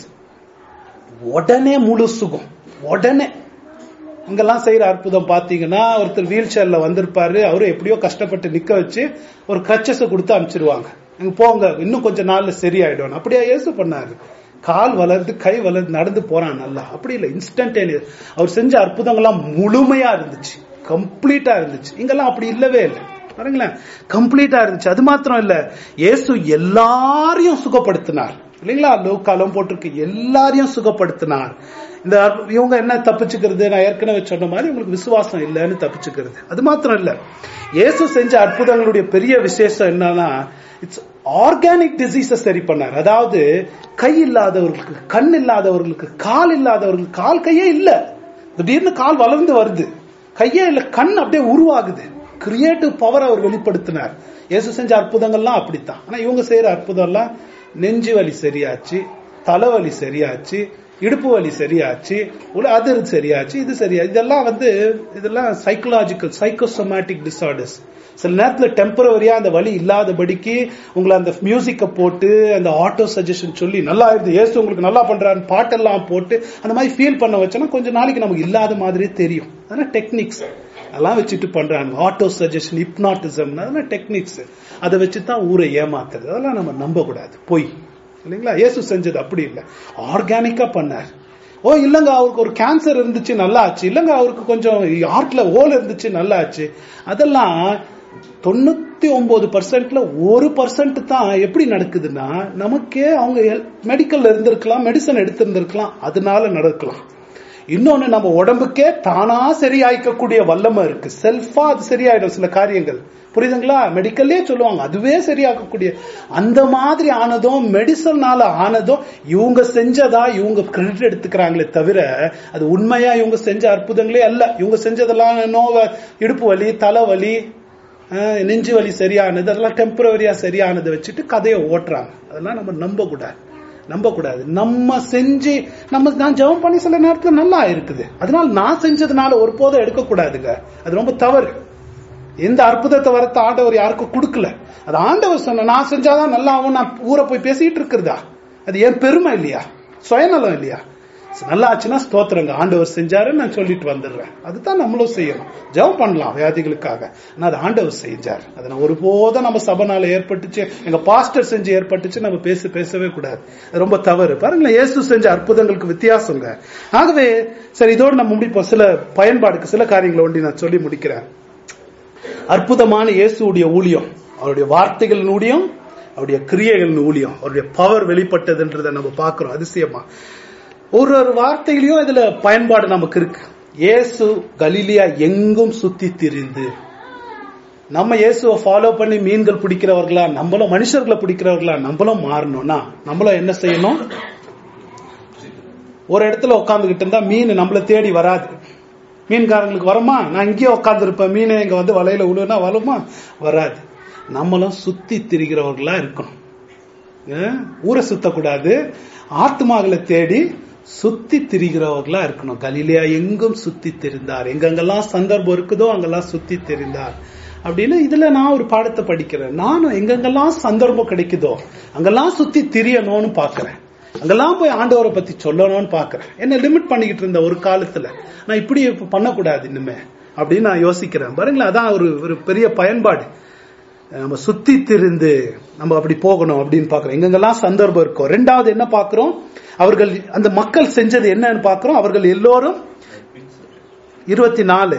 உடனே முழு சுகம் உடனே இங்கெல்லாம் செய்யற அற்புதம் பாத்தீங்கன்னா ஒருத்தர் வீல் சேர்ல வந்திருப்பாரு அவரு எப்படியோ கஷ்டப்பட்டு நிக்க வச்சு ஒரு கிரச்சஸ கொடுத்து அனுப்பிச்சிருவாங்க நீங்க போங்க இன்னும் கொஞ்ச நாள்ல சரியாயிடும் அப்படியா இயேசு பண்ணாரு கால் வளருது கை வளருது நடந்து போறான் நல்லா அப்படி இல்ல இன்ஸ்டன்டேனியஸ் அவர் செஞ்ச அற்புதங்கள்லாம் முழுமையா இருந்துச்சு கம்ப்ளீட்டா இருந்துச்சு இங்கெல்லாம் அப்படி இல்லவே இல்லை பாருங்களேன் கம்ப்ளீட்டா இருந்துச்சு அது மாத்திரம் இல்ல இயேசு எல்லாரையும் சுகப்படுத்தினார் இல்லைங்களா லோக்காலம் போட்டிருக்கு எல்லாரையும் சுகப்படுத்தினார் இந்த அற்ப- இவங்க என்ன தப்பிச்சுக்கிறது நான் ஏற்கனவே சொன்ன மாதிரி உங்களுக்கு விசுவாசம் இல்லைன்னு தப்பிச்சுக்கிறது அது மாத்திரம் இல்ல இயேசு செஞ்ச அற்புதங்களுடைய பெரிய விசேஷம் என்னன்னா இட்ஸ் ஆர்கானிக் டிசீஸ சரி பண்ணார் அதாவது கை இல்லாதவர்களுக்கு கண் இல்லாதவர்களுக்கு கால் இல்லாதவர்களுக்கு கால் கையே இல்ல திடீர்னு கால் வளர்ந்து வருது கையே இல்ல கண் அப்படியே உருவாகுது கிரியேட்டிவ் பவர் அவர் வெளிப்படுத்தினார் இயேசு செஞ்ச அற்புதங்கள்லாம் அப்படித்தான் ஆனா இவங்க செய்யற அற்புதம் எல்லாம் நெஞ்சு வலி சரியாச்சு தலைவலி சரியாச்சு இடுப்பு வலி சரியாச்சு உள்ள அது சரியாச்சு இது சரியா இதெல்லாம் வந்து இதெல்லாம் சைக்கலாஜிக்கல் சைக்கோசோமேட்டிக் டிசார்டர்ஸ் சில நேரத்துல டெம்பரவரியா அந்த வலி இல்லாதபடிக்கு உங்களை அந்த மியூசிக்கை போட்டு அந்த ஆட்டோ சஜஷன் சொல்லி நல்லா இருந்து ஏசு உங்களுக்கு நல்லா பண்றாரு பாட்டெல்லாம் போட்டு அந்த மாதிரி ஃபீல் பண்ண வச்சோன்னா கொஞ்ச நாளைக்கு நமக்கு இல்லாத மாதிரியே தெரியும் அதெல்லாம் டெக்னிக்ஸ் அதெல்லாம் வச்சுட்டு பண்றாங்க ஆட்டோ சஜஷன் ஹிப்னாட்டிசம் அதெல்லாம் டெக்னிக்ஸ் அதை வச்சு தான் ஊரை ஏமாத்துறது அதெல்லாம் நம்ம நம்ப கூடாது பொய் இல்லைங்களா இயேசு செஞ்சது அப்படி இல்லை ஆர்கானிக்கா பண்ணார் ஓ இல்லங்க அவருக்கு ஒரு கேன்சர் இருந்துச்சு நல்லா ஆச்சு இல்லங்க அவருக்கு கொஞ்சம் ஹார்ட்ல ஹோல் இருந்துச்சு நல்லா ஆச்சு அதெல்லாம் தொண்ணூத்தி ஒன்பது பர்சன்ட்ல ஒரு பர்சன்ட் தான் எப்படி நடக்குதுன்னா நமக்கே அவங்க மெடிக்கல்ல இருந்திருக்கலாம் மெடிசன் எடுத்திருந்திருக்கலாம் அதனால நடக்கலாம் இன்னொன்னு நம்ம உடம்புக்கே தானா சரியாயிக்கக்கூடிய வல்லமை இருக்கு செல்ஃபா அது சரியாயிடும் சில காரியங்கள் புரியுதுங்களா மெடிக்கல்லே சொல்லுவாங்க அதுவே சரியாக்கக்கூடிய அந்த மாதிரி ஆனதும் மெடிசன்னால ஆனதும் இவங்க செஞ்சதா இவங்க கிரெடிட் எடுத்துக்கிறாங்களே தவிர அது உண்மையா இவங்க செஞ்ச அற்புதங்களே அல்ல இவங்க செஞ்சதெல்லாம் நோவ இடுப்பு வலி தலைவலி அஹ், நெஞ்சு வலி சரியானது அதெல்லாம் டெம்பரவரியா சரியானதை வச்சுட்டு கதையை ஓட்டுறாங்க அதெல்லாம் நம்ம நம்ப கூடாது நம்ப கூடாது நம்ம செஞ்சு நம்ம நான் ஜெபம் பண்ணி சில நேரத்துல நல்லா இருக்குது அதனால நான் செஞ்சதுனால ஒருபோதும் எடுக்க கூடாதுங்க அது ரொம்ப தவறு எந்த அற்புதத்தை வரத்த ஆண்டவர் யாருக்கும் கொடுக்கல அது ஆண்டவர் சொன்ன நான் செஞ்சாதான் நல்லா ஆகும் நான் ஊரை போய் பேசிட்டு இருக்கிறதா அது என் பெருமை இல்லையா சுயநலம் இல்லையா நல்லா ஆச்சுன்னா ஸ்தோத்திரங்க ஆண்டவர் செஞ்சாரு நான் சொல்லிட்டு வந்துடுறேன் அதுதான் நம்மளும் செய்யணும் ஜெபம் பண்ணலாம் வியாதிகளுக்காக ஆனா அது ஆண்டவர் செஞ்சார் அதை நான் ஒருபோதும் நம்ம சபனால ஏற்பட்டுச்சு எங்க பாஸ்டர் செஞ்சு ஏற்பட்டுச்சு நம்ம பேச பேசவே கூடாது அது ரொம்ப தவறு பாருங்களேன் இயேசு செஞ்ச அற்புதங்களுக்கு வித்தியாசங்க ஆகவே சரி இதோடு நம்ம முடிப்போம் சில பயன்பாடுக்கு சில காரியங்களை ஒண்டி நான் சொல்லி முடிக்கிறேன் அற்புதமான இயேசுடைய ஊழியம் அவருடைய வார்த்தைகளின் ஊழியம் அவருடைய கிரியைகளின் ஊழியம் அவருடைய பவர் வெளிப்பட்டதுன்றதை நம்ம பார்க்கிறோம் அதிசயமா ஒரு ஒரு வார்த்தையிலயும் இதுல பயன்பாடு நமக்கு இருக்கு இயேசு கலிலியா எங்கும் சுத்தி திரிந்து நம்ம இயேசுவை ஃபாலோ பண்ணி மீன்கள் பிடிக்கிறவர்களா நம்மளும் மனுஷர்களை பிடிக்கிறவர்களா நம்மளும் மாறணும்னா நம்மளும் என்ன செய்யணும் ஒரு இடத்துல உட்காந்துக்கிட்டு இருந்தா மீன் நம்மள தேடி வராது மீன்காரங்களுக்கு வருமா நான் இங்கேயே உட்காந்துருப்பேன் மீன் இங்க வந்து வலையில விழுனா வருமா வராது நம்மளும் சுத்தி திரிகிறவர்களா இருக்கணும் ஏன்? ஊரை சுத்தக்கூடாது ஆத்மாக்களை தேடி சுத்தி திரிகிறவர்களா இருக்கணும் கலிலியா எங்கும் சுத்தி தெரிந்தார் எங்கெங்கெல்லாம் சந்தர்ப்பம் இருக்குதோ அங்கெல்லாம் சுத்தி தெரிந்தார் அப்படின்னு இதுல நான் ஒரு பாடத்தை படிக்கிறேன் நானும் எங்கெங்கெல்லாம் சந்தர்ப்பம் கிடைக்குதோ அங்கெல்லாம் சுத்தி திரியணும்னு பாக்குறேன் அங்கெல்லாம் போய் ஆண்டவரை பத்தி சொல்லணும்னு பாக்குறேன் என்ன லிமிட் பண்ணிக்கிட்டு இருந்த ஒரு காலத்துல நான் இப்படி இப்ப பண்ணக்கூடாது இன்னுமே அப்படின்னு நான் யோசிக்கிறேன் பாருங்களேன் அதான் ஒரு ஒரு பெரிய பயன்பாடு நம்ம சுத்தி திரிந்து நம்ம அப்படி போகணும் அப்படின்னு பாக்குறோம் எங்கெங்கெல்லாம் சந்தர்ப்பம் இருக்கும் ரெண்டாவது என்ன பாக்குறோம் அவர்கள் அந்த மக்கள் செஞ்சது என்னன்னு பாக்குறோம் அவர்கள் எல்லோரும் இருபத்தி நாலு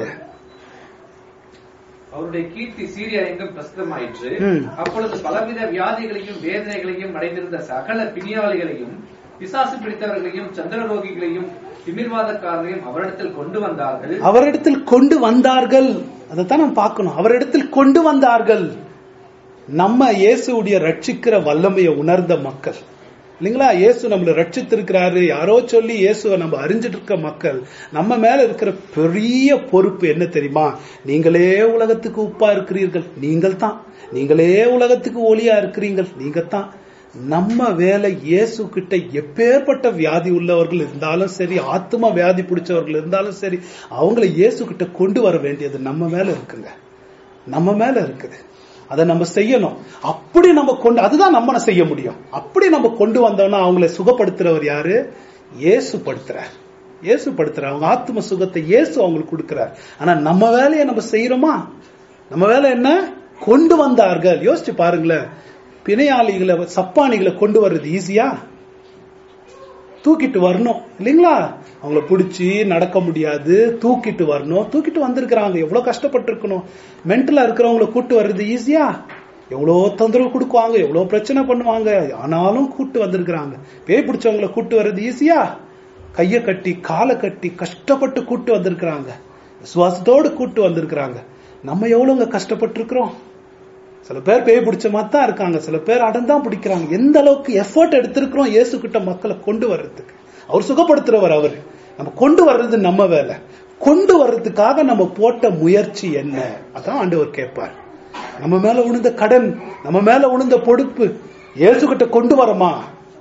அவருடைய கீர்த்தி சீரியா எங்கும் பிரசித்தமாயிற்று ம். அப்பொழுது பலவித வியாதிகளையும் வேதனைகளையும் அடைந்திருந்த சகல பிணியாளிகளையும் பிசாசு பிடித்தவர்களையும் சந்திரரோகிகளையும் திமிர்வாதக்காரரையும் அவரிடத்தில் கொண்டு வந்தார்கள் அவரிடத்தில் கொண்டு வந்தார்கள் அதைத்தான் நம்ம பார்க்கணும் அவரிடத்தில் கொண்டு வந்தார்கள் நம்ம இயேசுடைய ரட்சிக்கிற வல்லமையை உணர்ந்த மக்கள் இல்லைங்களா இயேசு நம்மளை ரட்சித்திருக்கிறாரு யாரோ சொல்லி இயேசுவை நம்ம அறிஞ்சிட்டு இருக்க மக்கள் நம்ம மேல இருக்கிற பெரிய பொறுப்பு என்ன தெரியுமா நீங்களே உலகத்துக்கு உப்பா இருக்கிறீர்கள் நீங்கள் தான் நீங்களே உலகத்துக்கு ஒளியா இருக்கிறீர்கள் நீங்க தான் நம்ம வேலை இயேசு கிட்ட எப்பேற்பட்ட வியாதி உள்ளவர்கள் இருந்தாலும் சரி ஆத்மா வியாதி பிடிச்சவர்கள் இருந்தாலும் சரி அவங்கள இயேசு கிட்ட கொண்டு வர வேண்டியது நம்ம மேல இருக்குங்க நம்ம மேல இருக்குது அதை நம்ம செய்யணும் அப்படி நம்ம கொண்டு அதுதான் நம்ம செய்ய முடியும் அப்படி நம்ம கொண்டு வந்தோம்னா அவங்களை சுகப்படுத்துறவர் யாரு இயேசு படுத்துறார் இயேசு படுத்துறார் அவங்க ஆத்ம சுகத்தை இயேசு அவங்களுக்கு கொடுக்கிறார் ஆனா நம்ம வேலையை நம்ம செய்யறோமா நம்ம வேலை என்ன கொண்டு வந்தார்கள் யோசிச்சு பாருங்களேன் பிணையாளிகளை சப்பானிகளை கொண்டு வர்றது ஈஸியா தூக்கிட்டு வரணும் இல்லைங்களா அவங்கள பிடிச்சி நடக்க முடியாது தூக்கிட்டு வரணும் தூக்கிட்டு வந்திருக்கிறாங்க எவ்வளவு கஷ்டப்பட்டிருக்கணும் மென்டலா இருக்கிறவங்கள கூட்டு வர்றது ஈஸியா எவ்வளோ தொந்தரவு கொடுக்குவாங்க எவ்வளோ பிரச்சனை பண்ணுவாங்க ஆனாலும் கூட்டு வந்திருக்கிறாங்க பேய் பிடிச்சவங்கள கூட்டு வர்றது ஈஸியா கையை கட்டி காலை கட்டி கஷ்டப்பட்டு கூட்டு வந்திருக்கிறாங்க விசுவாசத்தோடு கூட்டு வந்திருக்கிறாங்க நம்ம எவ்வளவுங்க கஷ்டப்பட்டு இருக்கிறோம் சில பேர் பேய் பிடிச்ச மாதிரி தான் இருக்காங்க சில பேர் அடந்தான் பிடிக்கிறாங்க எந்த அளவுக்கு எஃபர்ட் எடுத்திருக்கிறோம் இயேசு கிட்ட மக்களை கொண்டு வர்றதுக்கு அவர் சுகப்படுத்துறவர் அவர் நம்ம கொண்டு வர்றது நம்ம வேலை கொண்டு வர்றதுக்காக நம்ம போட்ட முயற்சி என்ன அதான் ஆண்டவர் கேட்பார் நம்ம மேல விழுந்த கடன் நம்ம மேல விழுந்த பொறுப்பு இயேசு கிட்ட கொண்டு வரமா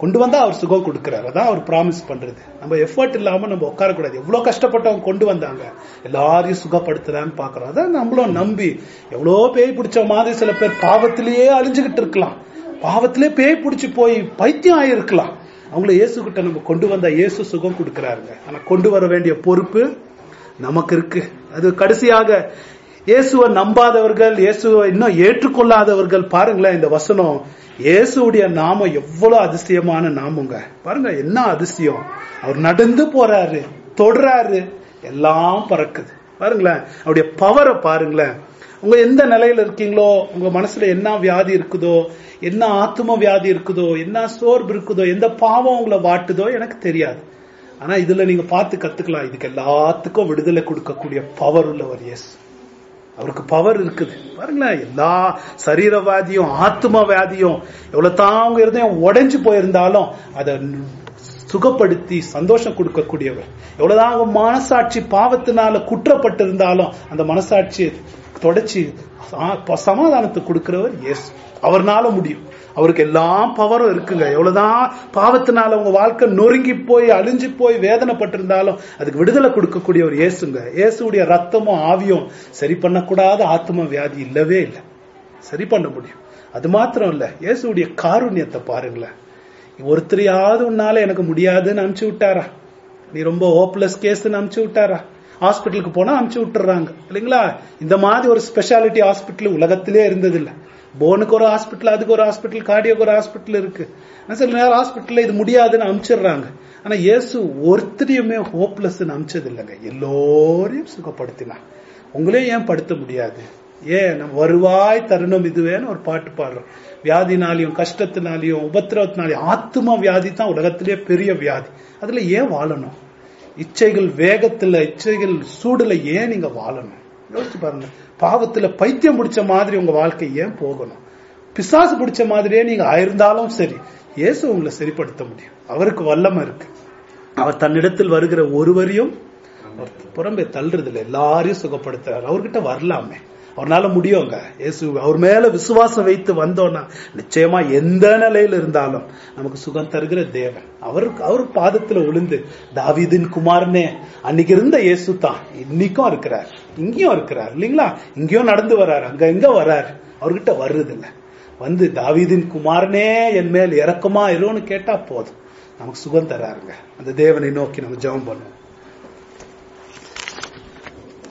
கொண்டு வந்தா அவர் சுகம் கொடுக்கிறார் அதான் அவர் ப்ராமிஸ் பண்றது நம்ம எஃபர்ட் இல்லாம நம்ம உட்காரக்கூடாது எவ்வளவு கஷ்டப்பட்டவங்க கொண்டு வந்தாங்க எல்லாரையும் சுகப்படுத்துறான்னு பாக்குறோம் அதான் நம்மளும் நம்பி எவ்வளோ பேய் பிடிச்ச மாதிரி சில பேர் பாவத்திலேயே அழிஞ்சுகிட்டு இருக்கலாம் பாவத்திலே பேய் பிடிச்சு போய் பைத்தியம் ஆயிருக்கலாம் அவங்கள இயேசு கிட்ட நம்ம கொண்டு வந்தா இயேசு சுகம் கொடுக்கிறாருங்க ஆனா கொண்டு வர வேண்டிய பொறுப்பு நமக்கு இருக்கு அது கடைசியாக இயேசுவை நம்பாதவர்கள் இயேசுவை இன்னும் ஏற்றுக்கொள்ளாதவர்கள் பாருங்களேன் இந்த வசனம் இயேசுடைய நாமம் எவ்வளவு அதிசயமான நாமங்க பாருங்க என்ன அதிசயம் அவர் நடந்து போறாரு தொடுறாரு எல்லாம் பறக்குது பாருங்களேன் அவருடைய பவரை பாருங்களேன் உங்க எந்த நிலையில இருக்கீங்களோ உங்க மனசுல என்ன வியாதி இருக்குதோ என்ன ஆத்தும வியாதி இருக்குதோ என்ன சோர்வு இருக்குதோ எந்த பாவம் உங்களை வாட்டுதோ எனக்கு தெரியாது ஆனா இதுல நீங்க பார்த்து கத்துக்கலாம் இதுக்கு எல்லாத்துக்கும் விடுதலை கொடுக்கக்கூடிய பவர் உள்ளவர் எஸ் அவருக்கு பவர் இருக்குது பாருங்களேன் எல்லா சரீர வியாதியும் ஆத்ம வியாதியும் எவ்வளவு தான் அவங்க இருதயம் உடைஞ்சு போயிருந்தாலும் அதை சுகப்படுத்தி சந்தோஷம் கொடுக்கக்கூடியவர் எவ்வளவுதான் அவங்க மனசாட்சி பாவத்தினால குற்றப்பட்டிருந்தாலும் அந்த மனசாட்சியை தொடச்சி சா- சமாதானத்தை கொடுக்கிறவர் எஸ் அவர்னால முடியும் அவருக்கு எல்லாம் பவரும் இருக்குங்க எவ்வளவுதான் பாவத்தினால உங்க வாழ்க்கை நொறுங்கி போய் அழிஞ்சு போய் வேதனைப்பட்டிருந்தாலும் அதுக்கு விடுதலை கொடுக்கக்கூடிய ஒரு இயேசுங்க இயேசுடைய ரத்தமும் ஆவியும் சரி பண்ணக்கூடாத ஆத்ம வியாதி இல்லவே இல்லை சரி பண்ண முடியும் அது மாத்திரம் இல்ல இயேசுடைய காருண்யத்தை பாருங்களேன் ஒருத்தரையாவது உன்னால எனக்கு முடியாதுன்னு அனுப்பிச்சு விட்டாரா நீ ரொம்ப ஹோப்லெஸ் கேஸ்ன்னு அனுப்பிச்சு விட்டாரா ஹாஸ்பிட்டலுக்கு போனா அனுப்பிச்சு விட்டுறாங்க இல்லைங்களா இந்த மாதிரி ஒரு ஸ்பெஷாலிட்டி ஹாஸ்பிட்டல் உலகத்திலே இருந்ததில்ல போனுக்கு ஒரு ஹாஸ்பிட்டல் அதுக்கு ஒரு ஹாஸ்பிட்டல் கார்டியோக்கு ஒரு ஹாஸ்பிட்டல் இருக்கு ஆனா சில நேரம் ஹாஸ்பிட்டல்ல இது முடியாதுன்னு அனுப்பிச்சிடுறாங்க ஆனா இயேசு ஒருத்தரையுமே ஹோப்லெஸ் அனுப்பிச்சது இல்லைங்க எல்லோரையும் சுகப்படுத்தினார் உங்களையும் ஏன் படுத்த முடியாது ஏன் நம்ம வருவாய் தருணம் இதுவேன்னு ஒரு பாட்டு பாடுறோம் வியாதினாலையும் கஷ்டத்தினாலையும் உபத்திரவத்தினாலையும் ஆத்ம வியாதி தான் உலகத்திலேயே பெரிய வியாதி அதுல ஏன் வாழணும் இச்சைகள் வேகத்துல இச்சைகள் சூடுல ஏன் நீங்க வாழணும் யோசிச்சு பாருங்க பாவத்துல பைத்தியம் பிடிச்ச மாதிரி உங்க வாழ்க்கை ஏன் போகணும் பிசாசு பிடிச்ச மாதிரியே நீங்க ஆயிருந்தாலும் சரி இயேசு உங்களை சரிப்படுத்த முடியும் அவருக்கு வல்லமை இருக்கு அவர் தன்னிடத்தில் வருகிற ஒருவரையும் அவர் புறம்பே தள்ளுறது இல்லை எல்லாரையும் சுகப்படுத்துறாரு அவர்கிட்ட வரலாமே அவர்னால முடியுங்க இயேசு அவர் மேல விசுவாசம் வைத்து வந்தோம்னா நிச்சயமா எந்த நிலையில இருந்தாலும் நமக்கு சுகம் தருகிற தேவன் அவருக்கு அவர் பாதத்துல விழுந்து தாவீதின் குமாரனே அன்னைக்கு இருந்த இயேசு தான் இன்னைக்கும் இருக்கிறார் இங்கேயும் இருக்கிறார் இல்லைங்களா இங்கேயும் நடந்து வர்றாரு அங்க எங்க வர்றாரு அவர்கிட்ட வர்றது இல்ல வந்து தாவீதின் குமாரனே என் மேல் இறக்கமா இருன்னு கேட்டா போதும் நமக்கு சுகம் தராருங்க அந்த தேவனை நோக்கி நம்ம ஜெபம் பண்ணுவோம்